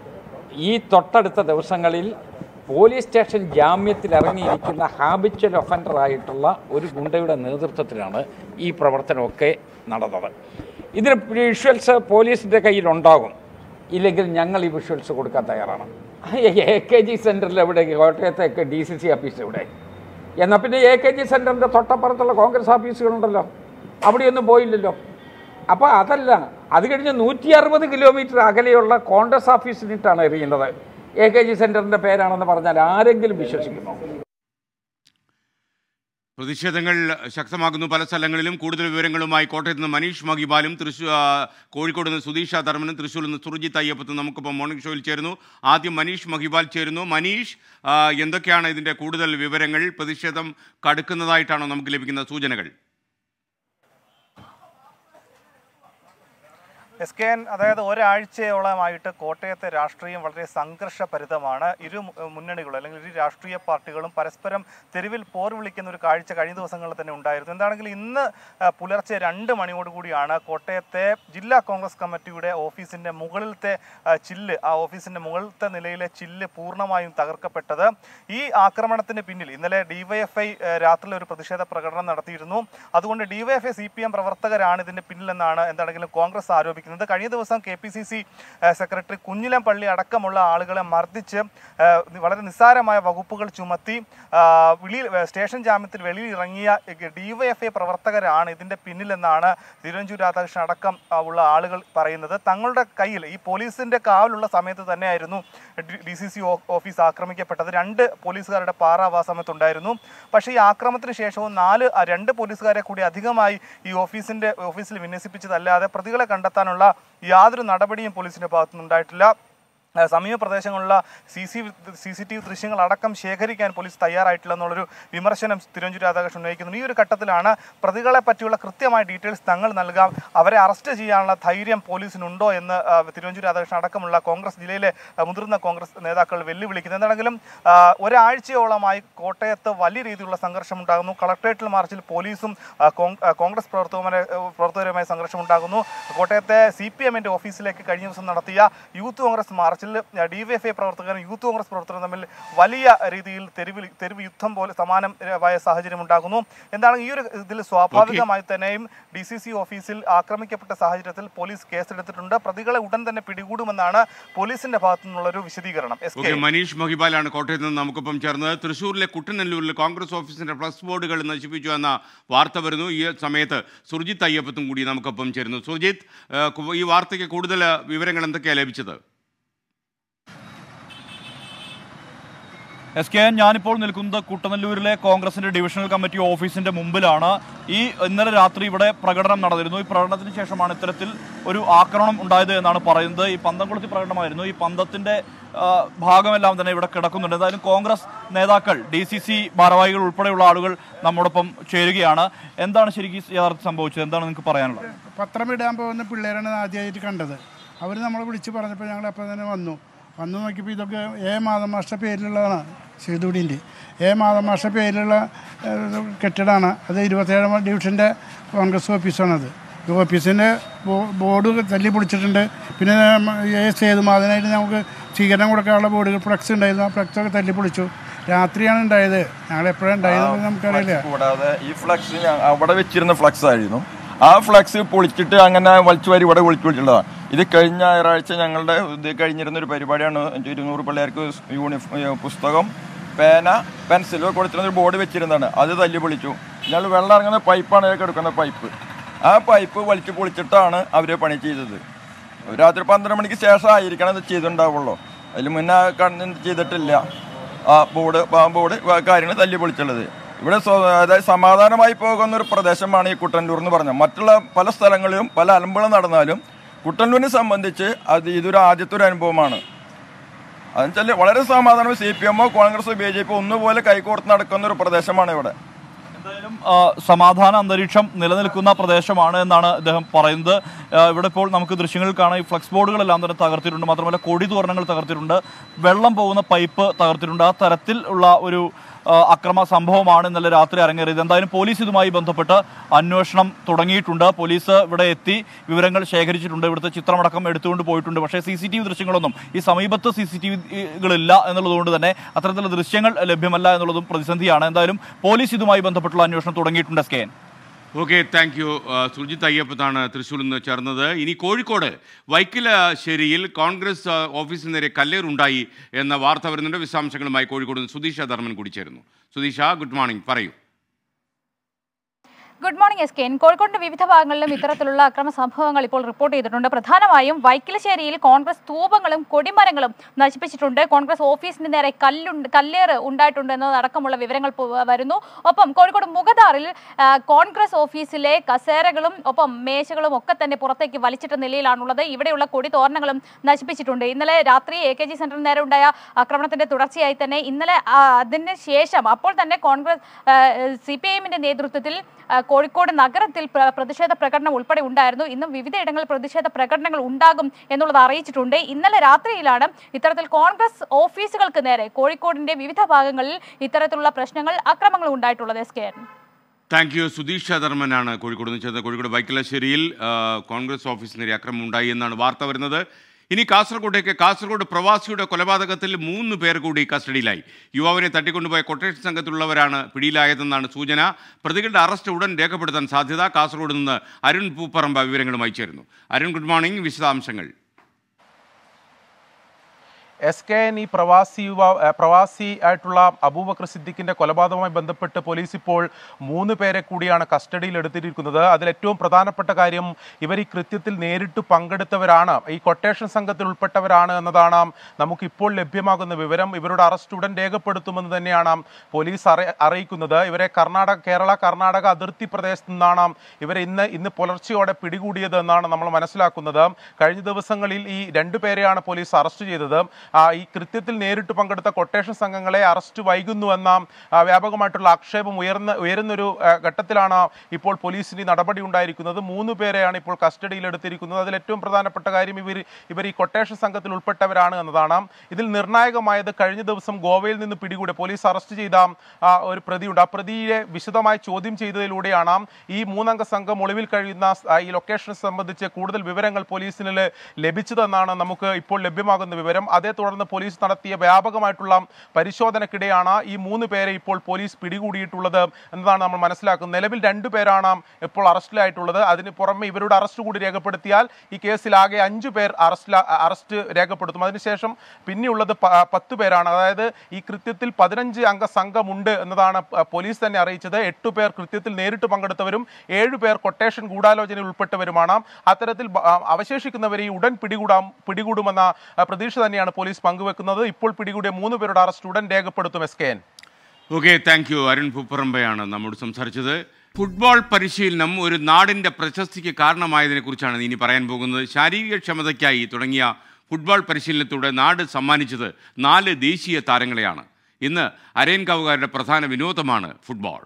ഈ തൊട്ടടുത്ത ദിവസങ്ങളിൽ പോലീസ് സ്റ്റേഷൻ ജാമ്യത്തിൽ ഇറങ്ങിയിരിക്കുന്ന ഹാബിച്വൽ ഒഫൻഡറായിട്ടുള്ള ഒരു ഗുണ്ടയുടെ നേതൃത്വത്തിലാണ് ഈ പ്രവർത്തനമൊക്കെ നടന്നത് ഇതിന് വിഷ്വൽസ് പോലീസിൻ്റെ കയ്യിലുണ്ടാകും ഇല്ലെങ്കിൽ ഞങ്ങൾ ഈ വിഷ്വൽസ് കൊടുക്കാൻ തയ്യാറാണ് എ കെ ജി സെൻറ്ററിൽ എവിടെ കോട്ടയത്തേക്ക് ഡി സി സി ഓഫീസ് എവിടെ എന്നാൽ പിന്നെ എ കെ ജി സെൻറ്ററിൻ്റെ തൊട്ടപ്പുറത്തുള്ള കോൺഗ്രസ് ഓഫീസുകളുണ്ടല്ലോ അവിടെയൊന്നും പോയില്ലല്ലോ അപ്പോൾ അതല്ല അത് കഴിഞ്ഞ് നൂറ്റി അറുപത് കിലോമീറ്റർ അകലെയുള്ള കോൺഗ്രസ് ഓഫീസിലിട്ടാണ് എറിയുന്നത് എ കെ ജി സെൻറ്ററിൻ്റെ പേരാണെന്ന് പറഞ്ഞാൽ ആരെങ്കിലും വിശ്വസിക്കുമോ പ്രതിഷേധങ്ങൾ ശക്തമാകുന്നു പല സ്ഥലങ്ങളിലും കൂടുതൽ വിവരങ്ങളുമായി കോട്ടയത്ത് നിന്ന് മനീഷ് മഹിബാലും തൃശ്ശൂർ ആ, കോഴിക്കോട് നിന്ന് സുധീഷ ധർമ്മനും തൃശ്ശൂരിൽ നിന്ന് സുർജിത്ത് അയ്യപ്പത്തും നമുക്കിപ്പോൾ മോർണിംഗ് ഷോയിൽ ചേരുന്നു ആദ്യം മനീഷ് മഹിബാൽ ചേരുന്നു മനീഷ് ആ, എന്തൊക്കെയാണ് ഇതിൻ്റെ കൂടുതൽ വിവരങ്ങൾ പ്രതിഷേധം കടുക്കുന്നതായിട്ടാണോ നമുക്ക് ലഭിക്കുന്ന സൂചനകൾ എസ് കെ എൻ അതായത് ഒരാഴ്ചയോളമായിട്ട് കോട്ടയത്തെ രാഷ്ട്രീയം വളരെ സംഘർഷഭരിതമാണ് ഇരു മു- മുന്നണികളും അല്ലെങ്കിൽ ഇരു രാഷ്ട്രീയ പാർട്ടികളും പരസ്പരം തെരുവിൽ പോർ വിളിക്കുന്ന ഒരു കാഴ്ച കഴിഞ്ഞ ദിവസങ്ങളിൽ തന്നെ ഉണ്ടായിരുന്നു എന്താണെങ്കിലും ഇന്ന് ആ, പുലർച്ചെ രണ്ട് മണിയോടുകൂടിയാണ് കോട്ടയത്തെ ജില്ലാ കോൺഗ്രസ് കമ്മിറ്റിയുടെ ഓഫീസിന്റെ മുകളിലത്തെ ആ, ചില്ല് ആ ഓഫീസിന്റെ മുകളിലത്തെ നിലയിലെ ചില്ല് പൂർണ്ണമായും തകർക്കപ്പെട്ടത് ഈ ആക്രമണത്തിന് പിന്നിൽ ഇന്നലെ ഡിവൈഎഫ്ഐ രാത്രിയിൽ ഒരു പ്രതിഷേധ പ്രകടനം നടത്തിയിരുന്നു അതുകൊണ്ട് ഡിവൈഎഫ്ഐ സി പി എം പ്രവർത്തകരാണ് ഇതിന്റെ പിന്നിലെന്നാണ് എന്താണെങ്കിലും കോൺഗ്രസ് ആരോപിക്കുന്നത് കഴിഞ്ഞ ദിവസം K P C C secretary Kunjilam Palli അടക്കമുള്ള ആളുകളെ മർദ്ദിച്ച് ആ, വളരെ നിസ്സാരമായ വകുപ്പുകൾ ചുമത്തി ആ, വെളിയിൽ സ്റ്റേഷൻ ജാമ്യത്തിൽ വെളിയിൽ ഇറങ്ങിയ ഡിവൈഎഫ്ഐ പ്രവർത്തകരാണ് ഇതിന്റെ പിന്നിലെന്നാണ് തിരുവഞ്ചൂർ രാധാകൃഷ്ണൻ അടക്കം ആ, ഉള്ള ആളുകൾ പറയുന്നത് തങ്ങളുടെ കയ്യിൽ ഈ പോലീസിന്റെ കാവലുള്ള സമയത്ത് തന്നെയായിരുന്നു ഡി സി സി ഓഫീസ് ആക്രമിക്കപ്പെട്ടത് രണ്ട് പോലീസുകാരുടെ പാറാവാ സമയത്തുണ്ടായിരുന്നു പക്ഷേ ഈ ആക്രമണത്തിന് ശേഷവും നാല് ആ, രണ്ട് പോലീസുകാരെ കൂടി അധികമായി ഈ ഓഫീസിന്റെ ഓഫീസിൽ വിന്യസിപ്പിച്ചതല്ലാതെ പ്രതികളെ കണ്ടെത്താനുള്ള യാതൊരു നടപടിയും പോലീസിന്റെ ഭാഗത്തുനിന്ന് ഉണ്ടായിട്ടില്ല ആ, സമീപ പ്രദേശങ്ങളിലുള്ള C C C C T V ദൃശ്യങ്ങൾ അടക്കം ശേഖരിക്കാൻ പോലീസ് തയ്യാറായിട്ടില്ല എന്നുള്ളൊരു വിമർശനം തിരുവഞ്ചൂർ രാധാകൃഷ്ണൻ ഉന്നയിക്കുന്നു ഈ ഒരു ഘട്ടത്തിലാണ് പ്രതികളെ പറ്റിയുള്ള കൃത്യമായ ഡീറ്റെയിൽസ് തങ്ങൾ നൽകാം അവരെ അറസ്റ്റ് ചെയ്യാനുള്ള ധൈര്യം പോലീസിനുണ്ടോ എന്ന് ആ, തിരുവഞ്ചൂർ രാധാകൃഷ്ണൻ അടക്കമുള്ള കോൺഗ്രസ് ജില്ലയിലെ ആ, മുതിർന്ന കോൺഗ്രസ് നേതാക്കൾ വെല്ലുവിളിക്കുന്നത് എന്താണെങ്കിലും ആ, ഒരാഴ്ചയോളമായി കോട്ടയത്ത് വലിയ രീതിയിലുള്ള സംഘർഷം ഉണ്ടാകുന്നു കളക്ട്രേറ്റിൽ മാർച്ചിൽ പോലീസും ആ, കോൺ- ആ, കോൺഗ്രസ് പ്രവർത്തകരെ പ്രവർത്തകരുമായി സംഘർഷം ഉണ്ടാകുന്നു കോട്ടയത്തെ സി പി എമ്മിന്റെ ഓഫീസിലേക്ക് കഴിഞ്ഞ ദിവസം നടത്തിയ യൂത്ത് കോൺഗ്രസ് മാർച്ചിൽ ഡിവൈഎഫ്ഐ പ്രവർത്തകരും യൂത്ത് കോൺഗ്രസ് പ്രവർത്തകരും തമ്മിൽ വലിയ രീതിയിൽ തെരുവിൽ തെരുവ് യുദ്ധം പോലെ സമാനമായ സാഹചര്യം ഉണ്ടാകുന്നു എന്താണ് ഈ ഒരു ഇതിൽ സ്വാഭാവികമായി തന്നെയും ഡി സി സി ഓഫീസിൽ ആക്രമിക്കപ്പെട്ട സാഹചര്യത്തിൽ പോലീസ് കേസെടുത്തിട്ടുണ്ട് പ്രതികളെ ഉടൻ തന്നെ പിടികൂടുമെന്നാണ് പോലീസിന്റെ ഭാഗത്തു നിന്നുള്ള ഒരു വിശദീകരണം എസ് ഓക്കെ കെ മനീഷ് മഹിബാലാണ് കോട്ടയത്ത് നിന്ന് നമുക്കൊപ്പം ചേർന്നത് തൃശ്ശൂരിലെ കുട്ടനല്ലൂരിൽ കോൺഗ്രസ് ഓഫീസിന്റെ ഫ്ലക്സ് ബോർഡുകൾ നശിപ്പിച്ചു എന്ന വാർത്ത വരുന്നു ഈ സമയത്ത് സുർജിത്ത് അയ്യപ്പത്തും കൂടി നമുക്കൊപ്പം ചേരുന്നു സുർജിത്ത് ഏഹ്, കു- ഈ വാർത്തയ്ക്ക് കൂടുതൽ വിവരങ്ങൾ എന്തൊക്കെയാണ് ലഭിച്ചത് എസ് കെ എൻ ഞാനിപ്പോൾ നിൽക്കുന്നത് കുട്ടനല്ലൂരിലെ കോൺഗ്രസിന്റെ ഡിവിഷണൽ കമ്മിറ്റി ഓഫീസിന്റെ മുമ്പിലാണ് ഈ ഇന്നലെ രാത്രി ഇവിടെ പ്രകടനം നടന്നിരുന്നു ഈ പ്രകടനത്തിന് ശേഷമാണ് ഇത്തരത്തിൽ ഒരു ആക്രമണം ഉണ്ടായത് എന്നാണ് പറയുന്നത് ഈ പന്തംകുളത്തി പ്രകടനമായിരുന്നു ഈ പന്തത്തിന്റെ ആ, ഭാഗമെല്ലാം തന്നെ ഇവിടെ കിടക്കുന്നുണ്ട് എന്തായാലും കോൺഗ്രസ് നേതാക്കൾ ഡി സി സി ഭാരവാഹികൾ ഉൾപ്പെടെയുള്ള ആളുകൾ നമ്മോടൊപ്പം ചേരുകയാണ് എന്താണ് ശരിക്കും യഥാർത്ഥം സംഭവിച്ചത് എന്താണ് നിങ്ങൾക്ക് പറയാനുള്ളത് പത്രം ഇടാൻ പോകുന്ന പിള്ളേരാണ് ആദ്യമായിട്ട് കണ്ടത് അവർ നമ്മളെ വിളിച്ച് പറഞ്ഞപ്പോൾ ഞങ്ങൾ അപ്പോൾ തന്നെ വന്നു വന്നു നോക്കിയപ്പോൾ ഇതൊക്കെ എ മാധവ മാഷ്ട പേരിലുള്ളതാണ് സേതുടിൻ്റെ എ മാധവ മാഷ്ട പേരിലുള്ള ഏഹ്, കെട്ടിടമാണ് അത് ഇരുപത്തേഴാം ഡിവിഷൻ്റെ കോൺഗ്രസ് ഓഫീസാണത് ഈ ഓഫീസിൻ്റെ ബോ- ബോർഡ് തല്ലി പൊളിച്ചിട്ടുണ്ട് പിന്നെ എ സേതുമാധനായിട്ട് നമുക്ക് സ്വീകരണം കൊടുക്കാനുള്ള ബോർഡുകൾ ഫ്ലക്സ് ഉണ്ടായിരുന്നു ആ ഫ്ലക്സൊക്കെ തല്ലി പൊളിച്ചു രാത്രിയാണ് ഉണ്ടായത് ഞങ്ങൾ എപ്പോഴാണ് ഉണ്ടായതെന്ന് നമുക്കറിയില്ല കൂടാതെ ഈ ഫ്ലക്സ് ഞാൻ അവിടെ വെച്ചിരുന്ന ഫ്ലക്സ് ആയിരുന്നു ആ ഫ്ലക്സ് പൊളിച്ചിട്ട് അങ്ങനെ വലിച്ചു വാരി ഇവിടെ വിളിച്ചു വിളിച്ചിട്ടുള്ളതാണ് ഇത് കഴിഞ്ഞ ഞായറാഴ്ച ഞങ്ങളുടെ ഇത് കഴിഞ്ഞിരുന്ന ഒരു പരിപാടിയാണ് ഇരുന്നൂറ് പിള്ളേർക്ക് യൂണിഫോം പുസ്തകം പേന പെൻസിലോ കൊടുത്തിരുന്ന ഒരു ബോർഡ് വെച്ചിരുന്നതാണ് അത് തല്ലി പൊളിച്ചു ഞങ്ങൾ വെള്ളം ഇറങ്ങുന്ന പൈപ്പാണ് ഇതിലേക്ക് എടുക്കുന്ന പൈപ്പ് ആ പൈപ്പ് വലിച്ചു പൊളിച്ചിട്ടാണ് അവർ പണി ചെയ്തത് രാത്രി പന്ത്രണ്ട് മണിക്ക് ശേഷം ആയിരിക്കണം ഇത് ചെയ്തിട്ടുണ്ടാവുള്ളൂ അതിൽ മുന്നേ കണ്ണ് ചെയ്തിട്ടില്ല ആ ബോർഡ് ആ ബോർഡ് കാര്യങ്ങൾ തല്ലി പൊളിച്ചുള്ളത് ഇവിടെ സ്വ- അതായത് സമാധാനമായി പോകുന്ന ഒരു പ്രദേശമാണ് ഈ കുട്ടന്നൂർ എന്ന് പറഞ്ഞത് മറ്റുള്ള പല സ്ഥലങ്ങളിലും പല അലമ്പുകൾ നടന്നാലും കുട്ടന്നൂരിനെ സംബന്ധിച്ച് അത് ഇതൊരു ആദ്യത്തെ ഒരു അനുഭവമാണ് അതെന്നുവെച്ചാൽ വളരെ സമാധാനം സി പി എമ്മോ കോൺഗ്രസോ ബി ജെ പി ഒന്നുപോലെ കൈകോർത്ത് നടക്കുന്ന ഒരു പ്രദേശമാണ് ഇവിടെ ആ, സമാധാന അന്തരീക്ഷം നിലനിൽക്കുന്ന പ്രദേശമാണ് എന്നാണ് അദ്ദേഹം പറയുന്നത് ആ, ഇവിടെ ഇപ്പോൾ നമുക്ക് ദൃശ്യങ്ങളിൽ കാണാം ഈ ഫ്ലക്സ് ബോർഡുകളെല്ലാം തന്നെ തകർത്തിട്ടുണ്ട് മാത്രമല്ല കൊടി തോരണങ്ങൾ തകർത്തിട്ടുണ്ട് വെള്ളം പോകുന്ന പൈപ്പ് തകർത്തിട്ടുണ്ട് ആ തരത്തിൽ ഉള്ള ഒരു ആ, അക്രമ സംഭവമാണ് ഇന്നലെ രാത്രി അരങ്ങേറിയത് എന്തായാലും പോലീസ് ഇതുമായി ബന്ധപ്പെട്ട് അന്വേഷണം തുടങ്ങിയിട്ടുണ്ട് പോലീസ് ഇവിടെ എത്തി വിവരങ്ങൾ ശേഖരിച്ചിട്ടുണ്ട് ഇവിടുത്തെ ചിത്രമടക്കം എടുത്തുകൊണ്ട് പോയിട്ടുണ്ട് പക്ഷേ സി സി ടി വി ദൃശ്യങ്ങളൊന്നും ഈ സമീപത്ത് സി സി ടി വികളില്ല എന്നുള്ളതുകൊണ്ട് തന്നെ അത്തരത്തിലുള്ള ദൃശ്യങ്ങൾ ലഭ്യമല്ല എന്നുള്ളതും പ്രതിസന്ധിയാണ് എന്തായാലും പോലീസ് ഇതുമായി ബന്ധപ്പെട്ടുള്ള അന്വേഷണം തുടങ്ങിയിട്ടുണ്ട് S K N okay thank you Sujith അയ്യപ്പത്താണ് തൃശ്ശൂരിൽ നിന്ന് ചേർന്നത് ഇനി കോഴിക്കോട് വൈക്കിലശ്ശേരിയിൽ കോൺഗ്രസ് ആ, ഓഫീസിന് നേരെ കല്ലേറുണ്ടായി എന്ന വാർത്ത വരുന്നുണ്ട് വിശദാംശങ്ങളുമായി കോഴിക്കോട് നിന്ന് സുധീഷ ധർമ്മൻ കൂടി ചേരുന്നു സുധീഷ ഗുഡ് മോർണിംഗ് പറയൂ ഗുഡ് മോർണിംഗ് എസ് കെ കോഴിക്കോടിന്റെ വിവിധ ഭാഗങ്ങളിലും ഇത്തരത്തിലുള്ള അക്രമ സംഭവങ്ങൾ ഇപ്പോൾ റിപ്പോർട്ട് ചെയ്തിട്ടുണ്ട് പ്രധാനമായും വൈക്കിലശ്ശേരിയിൽ കോൺഗ്രസ് സ്തൂപങ്ങളും കൊടിമരങ്ങളും നശിപ്പിച്ചിട്ടുണ്ട് കോൺഗ്രസ് ഓഫീസിന് നേരെ കല്ലുണ്ട് കല്ലേറ് ഉണ്ടായിട്ടുണ്ട് എന്നതടക്കമുള്ള വിവരങ്ങൾ പു- വരുന്നു ഒപ്പം കോഴിക്കോട് മുഖദാറിൽ ആ, കോൺഗ്രസ് ഓഫീസിലെ കസേരകളും ഒപ്പം മേശകളും ഒക്കെ തന്നെ പുറത്തേക്ക് വലിച്ചിട്ട നിലയിലാണുള്ളത് ഇവിടെയുള്ള കൊടി തോരണങ്ങളും നശിപ്പിച്ചിട്ടുണ്ട് ഇന്നലെ രാത്രി എ കെ ജി സെന്ററിന് നേരെ ഉണ്ടായ ആക്രമണത്തിന്റെ തുടർച്ചയായി തന്നെ ഇന്നലെ ആ, അതിന് ശേഷം അപ്പോൾ തന്നെ കോൺഗ്രസ് സി പി ഐ എമ്മിന്റെ നേതൃത്വത്തിൽ ആ, കോഴിക്കോട് നഗരത്തിൽ പ്ര- പ്രതിഷേധ പ്രകടനം ഉൾപ്പെടെ ഉണ്ടായിരുന്നു ഇന്നും വിവിധയിടങ്ങളിൽ പ്രതിഷേധ പ്രകടനങ്ങൾ ഉണ്ടാകും എന്നുള്ളത് അറിയിച്ചിട്ടുണ്ട് ഇന്നലെ രാത്രിയിലാണ് ഇത്തരത്തിൽ കോൺഗ്രസ് ഓഫീസുകൾക്ക് നേരെ കോഴിക്കോടിന്റെ വിവിധ ഭാഗങ്ങളിൽ ഇത്തരത്തിലുള്ള പ്രശ്നങ്ങൾ അക്രമങ്ങൾ ഉണ്ടായിട്ടുള്ളത് S K thank you Sudheesh ധർമ്മനാണ് കോഴിക്കോട് നിന്ന് ചേർന്നത് കോഴിക്കോട് വൈക്കലശ്ശേരിയിൽ ആ, കോൺഗ്രസ് ഓഫീസിന് നേരെ അക്രമം ഉണ്ടായി എന്നാണ് വാർത്ത വരുന്നത് ഇനി കാസർഗോഡേക്ക് കാസർഗോഡ് പ്രവാസിയുടെ കൊലപാതകത്തിൽ മൂന്ന് പേർ കൂടി കസ്റ്റഡിയിലായി യുവാവിനെ തട്ടിക്കൊണ്ടുപോയ കൊട്ടേഷൻ സംഘത്തിലുള്ളവരാണ് പിടിയിലായതെന്നാണ് സൂചന പ്രതികളുടെ അറസ്റ്റ് ഉടൻ രേഖപ്പെടുത്താൻ സാധ്യത കാസർഗോഡ് നിന്ന് അരുൺ പൂപ്പറമ്പ വിവരങ്ങളുമായി ചേരുന്നു അരുൺ ഗുഡ് മോർണിംഗ് വിശദാംശങ്ങൾ എസ് കെ എൻ ഈ പ്രവാസി യുവാ ഏ, പ്രവാസി ആയിട്ടുള്ള അബൂബക്കർ സിദ്ദിഖിന്റെ കൊലപാതകവുമായി ബന്ധപ്പെട്ട് പോലീസ് ഇപ്പോൾ മൂന്ന് പേരെ കൂടിയാണ് കസ്റ്റഡിയിൽ എടുത്തിരിക്കുന്നത് അതിൽ ഏറ്റവും പ്രധാനപ്പെട്ട കാര്യം ഇവർ ഈ കൃത്യത്തിൽ നേരിട്ട് പങ്കെടുത്തവരാണ് ഈ കൊട്ടേഷൻ സംഘത്തിൽ ഉൾപ്പെട്ടവരാണ് എന്നതാണ് നമുക്ക് ഇപ്പോൾ ലഭ്യമാകുന്ന വിവരം ഇവരുടെ അറസ്റ്റ് ഉടൻ രേഖപ്പെടുത്തുമെന്ന് തന്നെയാണ് പോലീസ് അറി അറിയിക്കുന്നത് ഇവരെ കർണാടക കേരള കർണാടക അതിർത്തി പ്രദേശത്ത് നിന്നാണ് ഇവരെ ഇന്ന് ഇന്ന് പുലർച്ചെയോടെ പിടികൂടിയത് എന്നാണ് നമ്മൾ മനസ്സിലാക്കുന്നത് കഴിഞ്ഞ ദിവസങ്ങളിൽ ഈ രണ്ടു പേരെയാണ് പോലീസ് അറസ്റ്റ് ചെയ്തത് ആ, ഈ കൃത്യത്തിൽ നേരിട്ട് പങ്കെടുത്ത കൊട്ടേഷൻ സംഘങ്ങളെ അറസ്റ്റ് വൈകുന്നുവെന്ന ആ, വ്യാപകമായിട്ടുള്ള ആക്ഷേപം ഉയർന്ന ഉയരുന്നൊരു ആ, ഘട്ടത്തിലാണ് ഇപ്പോൾ പോലീസിന് ഈ നടപടി ഉണ്ടായിരിക്കുന്നത് മൂന്ന് പേരെയാണ് ഇപ്പോൾ കസ്റ്റഡിയിൽ എടുത്തിരിക്കുന്നത് അതിൽ ഏറ്റവും പ്രധാനപ്പെട്ട കാര്യം ഇവർ ഇവർ ഈ കൊട്ടേഷൻ സംഘത്തിൽ ഉൾപ്പെട്ടവരാണ് എന്നതാണ് ഇതിൽ നിർണായകമായത് കഴിഞ്ഞ ദിവസം ഗോവയിൽ നിന്ന് പിടികൂടി പോലീസ് അറസ്റ്റ് ചെയ്ത ആ, ഒരു പ്രതിയുണ്ട് ആ പ്രതിയെ വിശദമായി ചോദ്യം ചെയ്തതിലൂടെയാണ് ഈ മൂന്നംഗ സംഘം ഒളിവിൽ കഴിയുന്ന ആ, ഈ ലൊക്കേഷനെ സംബന്ധിച്ച് കൂടുതൽ വിവരങ്ങൾ പോലീസിന് ല- ലഭിച്ചതെന്നാണ് നമുക്ക് ഇപ്പോൾ ലഭ്യമാകുന്ന വിവരം അതേ തുടർന്ന് പോലീസ് നടത്തിയ വ്യാപകമായിട്ടുള്ള പരിശോധനക്കിടെയാണ് ഈ മൂന്ന് പേരെ ഇപ്പോൾ പോലീസ് പിടികൂടിയിട്ടുള്ളത് എന്നതാണ് നമ്മൾ മനസ്സിലാക്കുന്നത് നിലവിൽ രണ്ടു പേരാണ് ഇപ്പോൾ അറസ്റ്റിലായിട്ടുള്ളത് അതിന് പുറമെ ഇവരുടെ അറസ്റ്റ് കൂടി രേഖപ്പെടുത്തിയാൽ ഈ കേസിൽ ആകെ അഞ്ചു പേർ അറസ്റ്റ് അറസ്റ്റ് രേഖപ്പെടുത്തും അതിനുശേഷം പിന്നെയുള്ളത് പ- പത്ത് പേരാണ് അതായത് ഈ കൃത്യത്തിൽ പതിനഞ്ച് അംഗ സംഘമുണ്ട് എന്നതാണ് പ- പോലീസ് തന്നെ അറിയിച്ചത് എട്ടു പേർ കൃത്യത്തിൽ നേരിട്ട് പങ്കെടുത്തവരും ഏഴു പേർ കൊട്ടേഷൻ ഗൂഢാലോചനയിൽ ഉൾപ്പെട്ടവരുമാണ് അത്തരത്തിൽ ബ- ആ, അവശേഷിക്കുന്നവരെ ഈ ഉടൻ പിടികൂടാം പിടികൂടുമെന്ന ആ, പ്രതീക്ഷ തന്നെയാണ് പോലീസ് പങ്കുവെക്കുന്നത് ഇപ്പോൾ പിടികൂടിയ മൂന്ന് പേരുടെ അറസ്റ്റ് ഉടൻ രേഖപ്പെടുത്തും S K N okay thank you Arun പൂപ്പറമ്പയാണ് നമ്മോട് സംസാരിച്ചത് ഫുട്ബോൾ പരിശീലനം ഒരു നാടിൻ്റെ പ്രശസ്തിക്ക് കാരണമായതിനെ കുറിച്ചാണ് ഇനി പറയാൻ പോകുന്നത് ശാരീരിക ക്ഷമതയ്ക്കായി തുടങ്ങിയ ഫുട്ബോൾ പരിശീലനത്തോടെ നാട് സമ്മാനിച്ചത് നാല് ദേശീയ താരങ്ങളെയാണ് ഇന്ന് അരയൻകാവുകാരുടെ പ്രധാന വിനോദമാണ് ഫുട്ബോൾ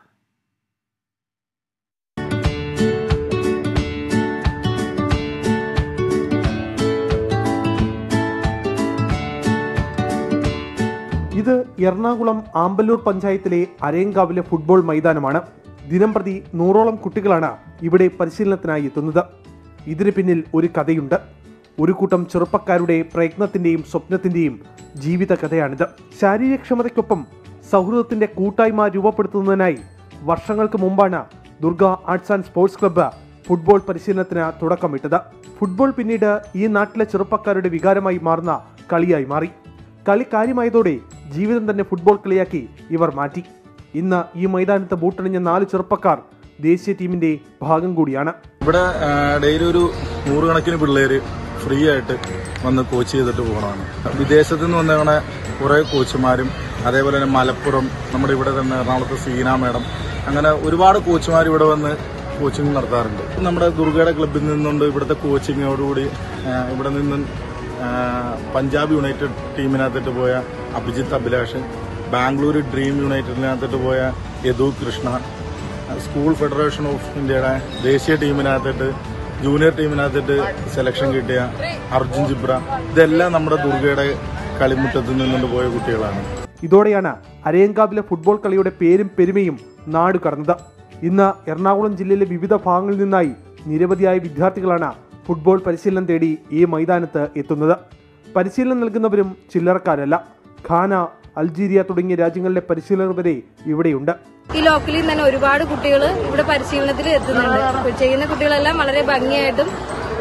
ഇത് എറണാകുളം ആമ്പല്ലൂർ പഞ്ചായത്തിലെ അരയങ്കാവിലെ ഫുട്ബോൾ മൈതാനമാണ് ദിനംപ്രതി നൂറോളം കുട്ടികളാണ് ഇവിടെ പരിശീലനത്തിനായി എത്തുന്നത് ഇതിന് പിന്നിൽ ഒരു കഥയുണ്ട് ഒരു കൂട്ടം ചെറുപ്പക്കാരുടെ പ്രയത്നത്തിന്റെയും സ്വപ്നത്തിന്റെയും ജീവിത കഥയാണിത് ശാരീരികക്ഷമതയ്ക്കൊപ്പം സൗഹൃദത്തിന്റെ കൂട്ടായ്മ രൂപപ്പെടുത്തുന്നതിനായി വർഷങ്ങൾക്ക് മുമ്പാണ് Durga arts and sports club football പരിശീലനത്തിന് തുടക്കമിട്ടത് ഫുട്ബോൾ പിന്നീട് ഈ നാട്ടിലെ ചെറുപ്പക്കാരുടെ വികാരമായി മാറുന്ന കളിയായി മാറി കളി കാര്യമായതോടെ ജീവിതം തന്നെ ഫുട്ബോൾ കളിയാക്കി ഇവർ മാറ്റി ഇന്ന് ഈ മൈതാനത്ത് ബൂട്ടണിഞ്ഞ നാല് ചെറുപ്പക്കാർ ദേശീയ ടീമിന്റെ ഭാഗം കൂടിയാണ് ഇവിടെ ഡെയിലി ഒരു നൂറുകണക്കിന് പിള്ളേര് ഫ്രീ ആയിട്ട് വന്ന് കോച്ച് ചെയ്തിട്ട് പോകണമാണ് വിദേശത്ത് നിന്ന് വന്നേക്കണ കുറേ കോച്ചുമാരും അതേപോലെ തന്നെ മലപ്പുറം നമ്മുടെ ഇവിടെ തന്നെ എറണാകുളത്ത് സീന മേഡം അങ്ങനെ ഒരുപാട് കോച്ചുമാർ ഇവിടെ വന്ന് കോച്ചിങ് നടത്താറുണ്ട് നമ്മുടെ ദുർഗയുടെ ക്ലബിൽ നിന്നുകൊണ്ട് ഇവിടുത്തെ കോച്ചിങ്ങോടുകൂടി ആ, ഇവിടെ നിന്ന് ആ, പഞ്ചാബ് യുണൈറ്റഡ് ടീമിനകത്തിട്ട് പോയ അഭിജിത്ത് അഭിലാഷ് ബാംഗ്ലൂർ ഡ്രീം യുണൈറ്റഡിനകത്തിട്ട് പോയ Yadu Krishna school federation of ഇന്ത്യയുടെ ദേശീയ ടീമിനകത്തിട്ട് ജൂനിയർ ടീമിനകത്തിട്ട് സെലക്ഷൻ കിട്ടിയ അർജുൻ ജിബ്ര ഇതെല്ലാം നമ്മുടെ ദുർഗയുടെ കളിമുറ്റത്ത് നിന്നുകൊണ്ട് പോയ കുട്ടികളാണ് ഇതോടെയാണ് അരയങ്കാവിലെ ഫുട്ബോൾ കളിയുടെ പേരും പെരുമയും നാട് കടന്നത് ഇന്ന് എറണാകുളം ജില്ലയിലെ വിവിധ ഭാഗങ്ങളിൽ നിന്നായി നിരവധിയായ വിദ്യാർത്ഥികളാണ് ഫുട്ബോൾ പരിശീലനം തേടി ഈ മൈതാനത്ത് എത്തുന്നത് പരിശീലനം നൽകുന്നവരും ചില്ലറക്കാരല്ല ഖാന അൾജീരിയ തുടങ്ങിയ രാജ്യങ്ങളിലെ പരിശീലകർ വരെ ഇവിടെയുണ്ട് ഈ ലോക്കലിൽ നിന്ന് തന്നെ ഒരുപാട് കുട്ടികൾ ഇവിടെ പരിശീലനത്തിൽ എത്തുന്നുണ്ട് ഇപ്പൊ ചെയ്യുന്ന കുട്ടികളെല്ലാം വളരെ ഭംഗിയായിട്ടും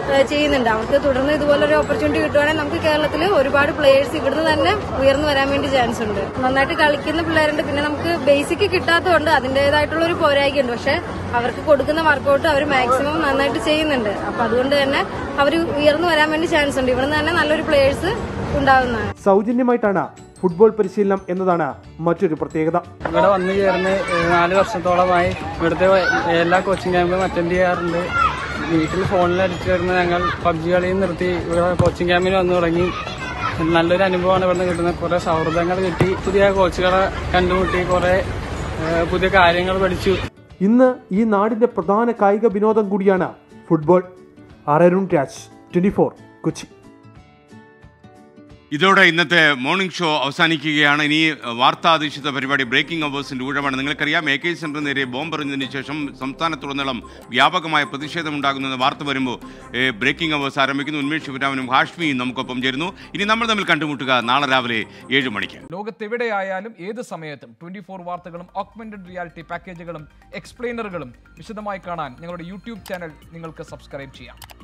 ഏഹ് ചെയ്യുന്നുണ്ട് അവർക്ക് തുടർന്ന് ഇതുപോലൊരു ഓപ്പർച്യൂണിറ്റി കിട്ടുവാണെങ്കിൽ നമുക്ക് കേരളത്തിൽ ഒരുപാട് പ്ലേയേഴ്സ് ഇവിടുന്ന് തന്നെ ഉയർന്നു വരാൻ വേണ്ടി ചാൻസ് ഉണ്ട് നന്നായിട്ട് കളിക്കുന്ന പിള്ളേരുണ്ട് പിന്നെ നമുക്ക് ബേസിക് കിട്ടാത്തതുകൊണ്ട് അതിൻ്റെതായിട്ടുള്ള ഒരു പോരായ്മയുണ്ട് പക്ഷെ അവർക്ക് കൊടുക്കുന്ന വർക്കൗട്ട് അവർ മാക്സിമം നന്നായിട്ട് ചെയ്യുന്നുണ്ട് അപ്പൊ അതുകൊണ്ട് തന്നെ അവർ ഉയർന്നു വരാൻ വേണ്ടി ചാൻസ് ഉണ്ട് ഇവിടുന്ന് തന്നെ നല്ലൊരു പ്ലേയേഴ്സ് ഉണ്ടാവുന്നതാണ് സൗജന്യമായിട്ടാണ് ഫുട്ബോൾ പരിശീലനം എന്നതാണ് മറ്റൊരു പ്രത്യേകത ഇവിടെ വന്നു ചേർന്ന് ഏഹ് നാല് വർഷത്തോളമായി ഇവിടുത്തെ എല്ലാ കോച്ചിങ് ക്യാമ്പും അറ്റൻഡ് ചെയ്യാറുണ്ട് വീട്ടിൽ ഫോണിൽ അടിച്ചു വരുന്ന ഞങ്ങൾ പബ്ജി കളിയും നിർത്തി ഇവിടെ കോച്ചിങ് ക്യാമ്പിന് വന്നു തുടങ്ങി നല്ലൊരു അനുഭവമാണ് ഇവിടെ നിന്ന് കിട്ടുന്നത് കുറേ സൗഹൃദങ്ങൾ കിട്ടി പുതിയ കോച്ചുകളെ കണ്ടുമുട്ടി കുറേ ഏഹ് പുതിയ കാര്യങ്ങൾ പഠിച്ചു ഇന്ന് ഈ നാടിന്റെ പ്രധാന കായിക വിനോദം കൂടിയാണ് football Arun Raj twenty four Kochi ഇതോടെ ഇന്നത്തെ മോർണിംഗ് ഷോ അവസാനിക്കുകയാണ് ഇനി വാർത്താധിഷ്ഠിത പരിപാടി ബ്രേക്കിംഗ് അവേഴ്സിന്റെ ഊഴമാണ് നിങ്ങൾക്കറിയാം എ കെ സെന്ററിന് നേരെ ബോംബെറിഞ്ഞതിന് ശേഷം സംസ്ഥാനത്തുടനീളം വ്യാപകമായ പ്രതിഷേധമുണ്ടാകുന്ന വാർത്ത വരുമ്പോൾ ഏ, ബ്രേക്കിംഗ് അവേഴ്സ് ആരംഭിക്കുന്നു ഉന്മേഷ് ശിവരാമനും ഹാഷ്മിയും നമുക്കൊപ്പം ചേരുന്നു ഇനി നമ്മൾ തമ്മിൽ കണ്ടുമുട്ടുക നാളെ രാവിലെ ഏഴ് മണിക്ക് ലോകത്തെവിടെയായാലും ഏത് സമയത്തും ട്വന്റി ഫോർ വാർത്തകളും ഓഗ്മെന്റഡ് റിയാലിറ്റി പാക്കേജുകളും എക്സ്പ്ലെയിനറുകളും വിശദമായി കാണാൻ ഞങ്ങളുടെ യൂട്യൂബ് ചാനൽ നിങ്ങൾക്ക് സബ്സ്ക്രൈബ് ചെയ്യാം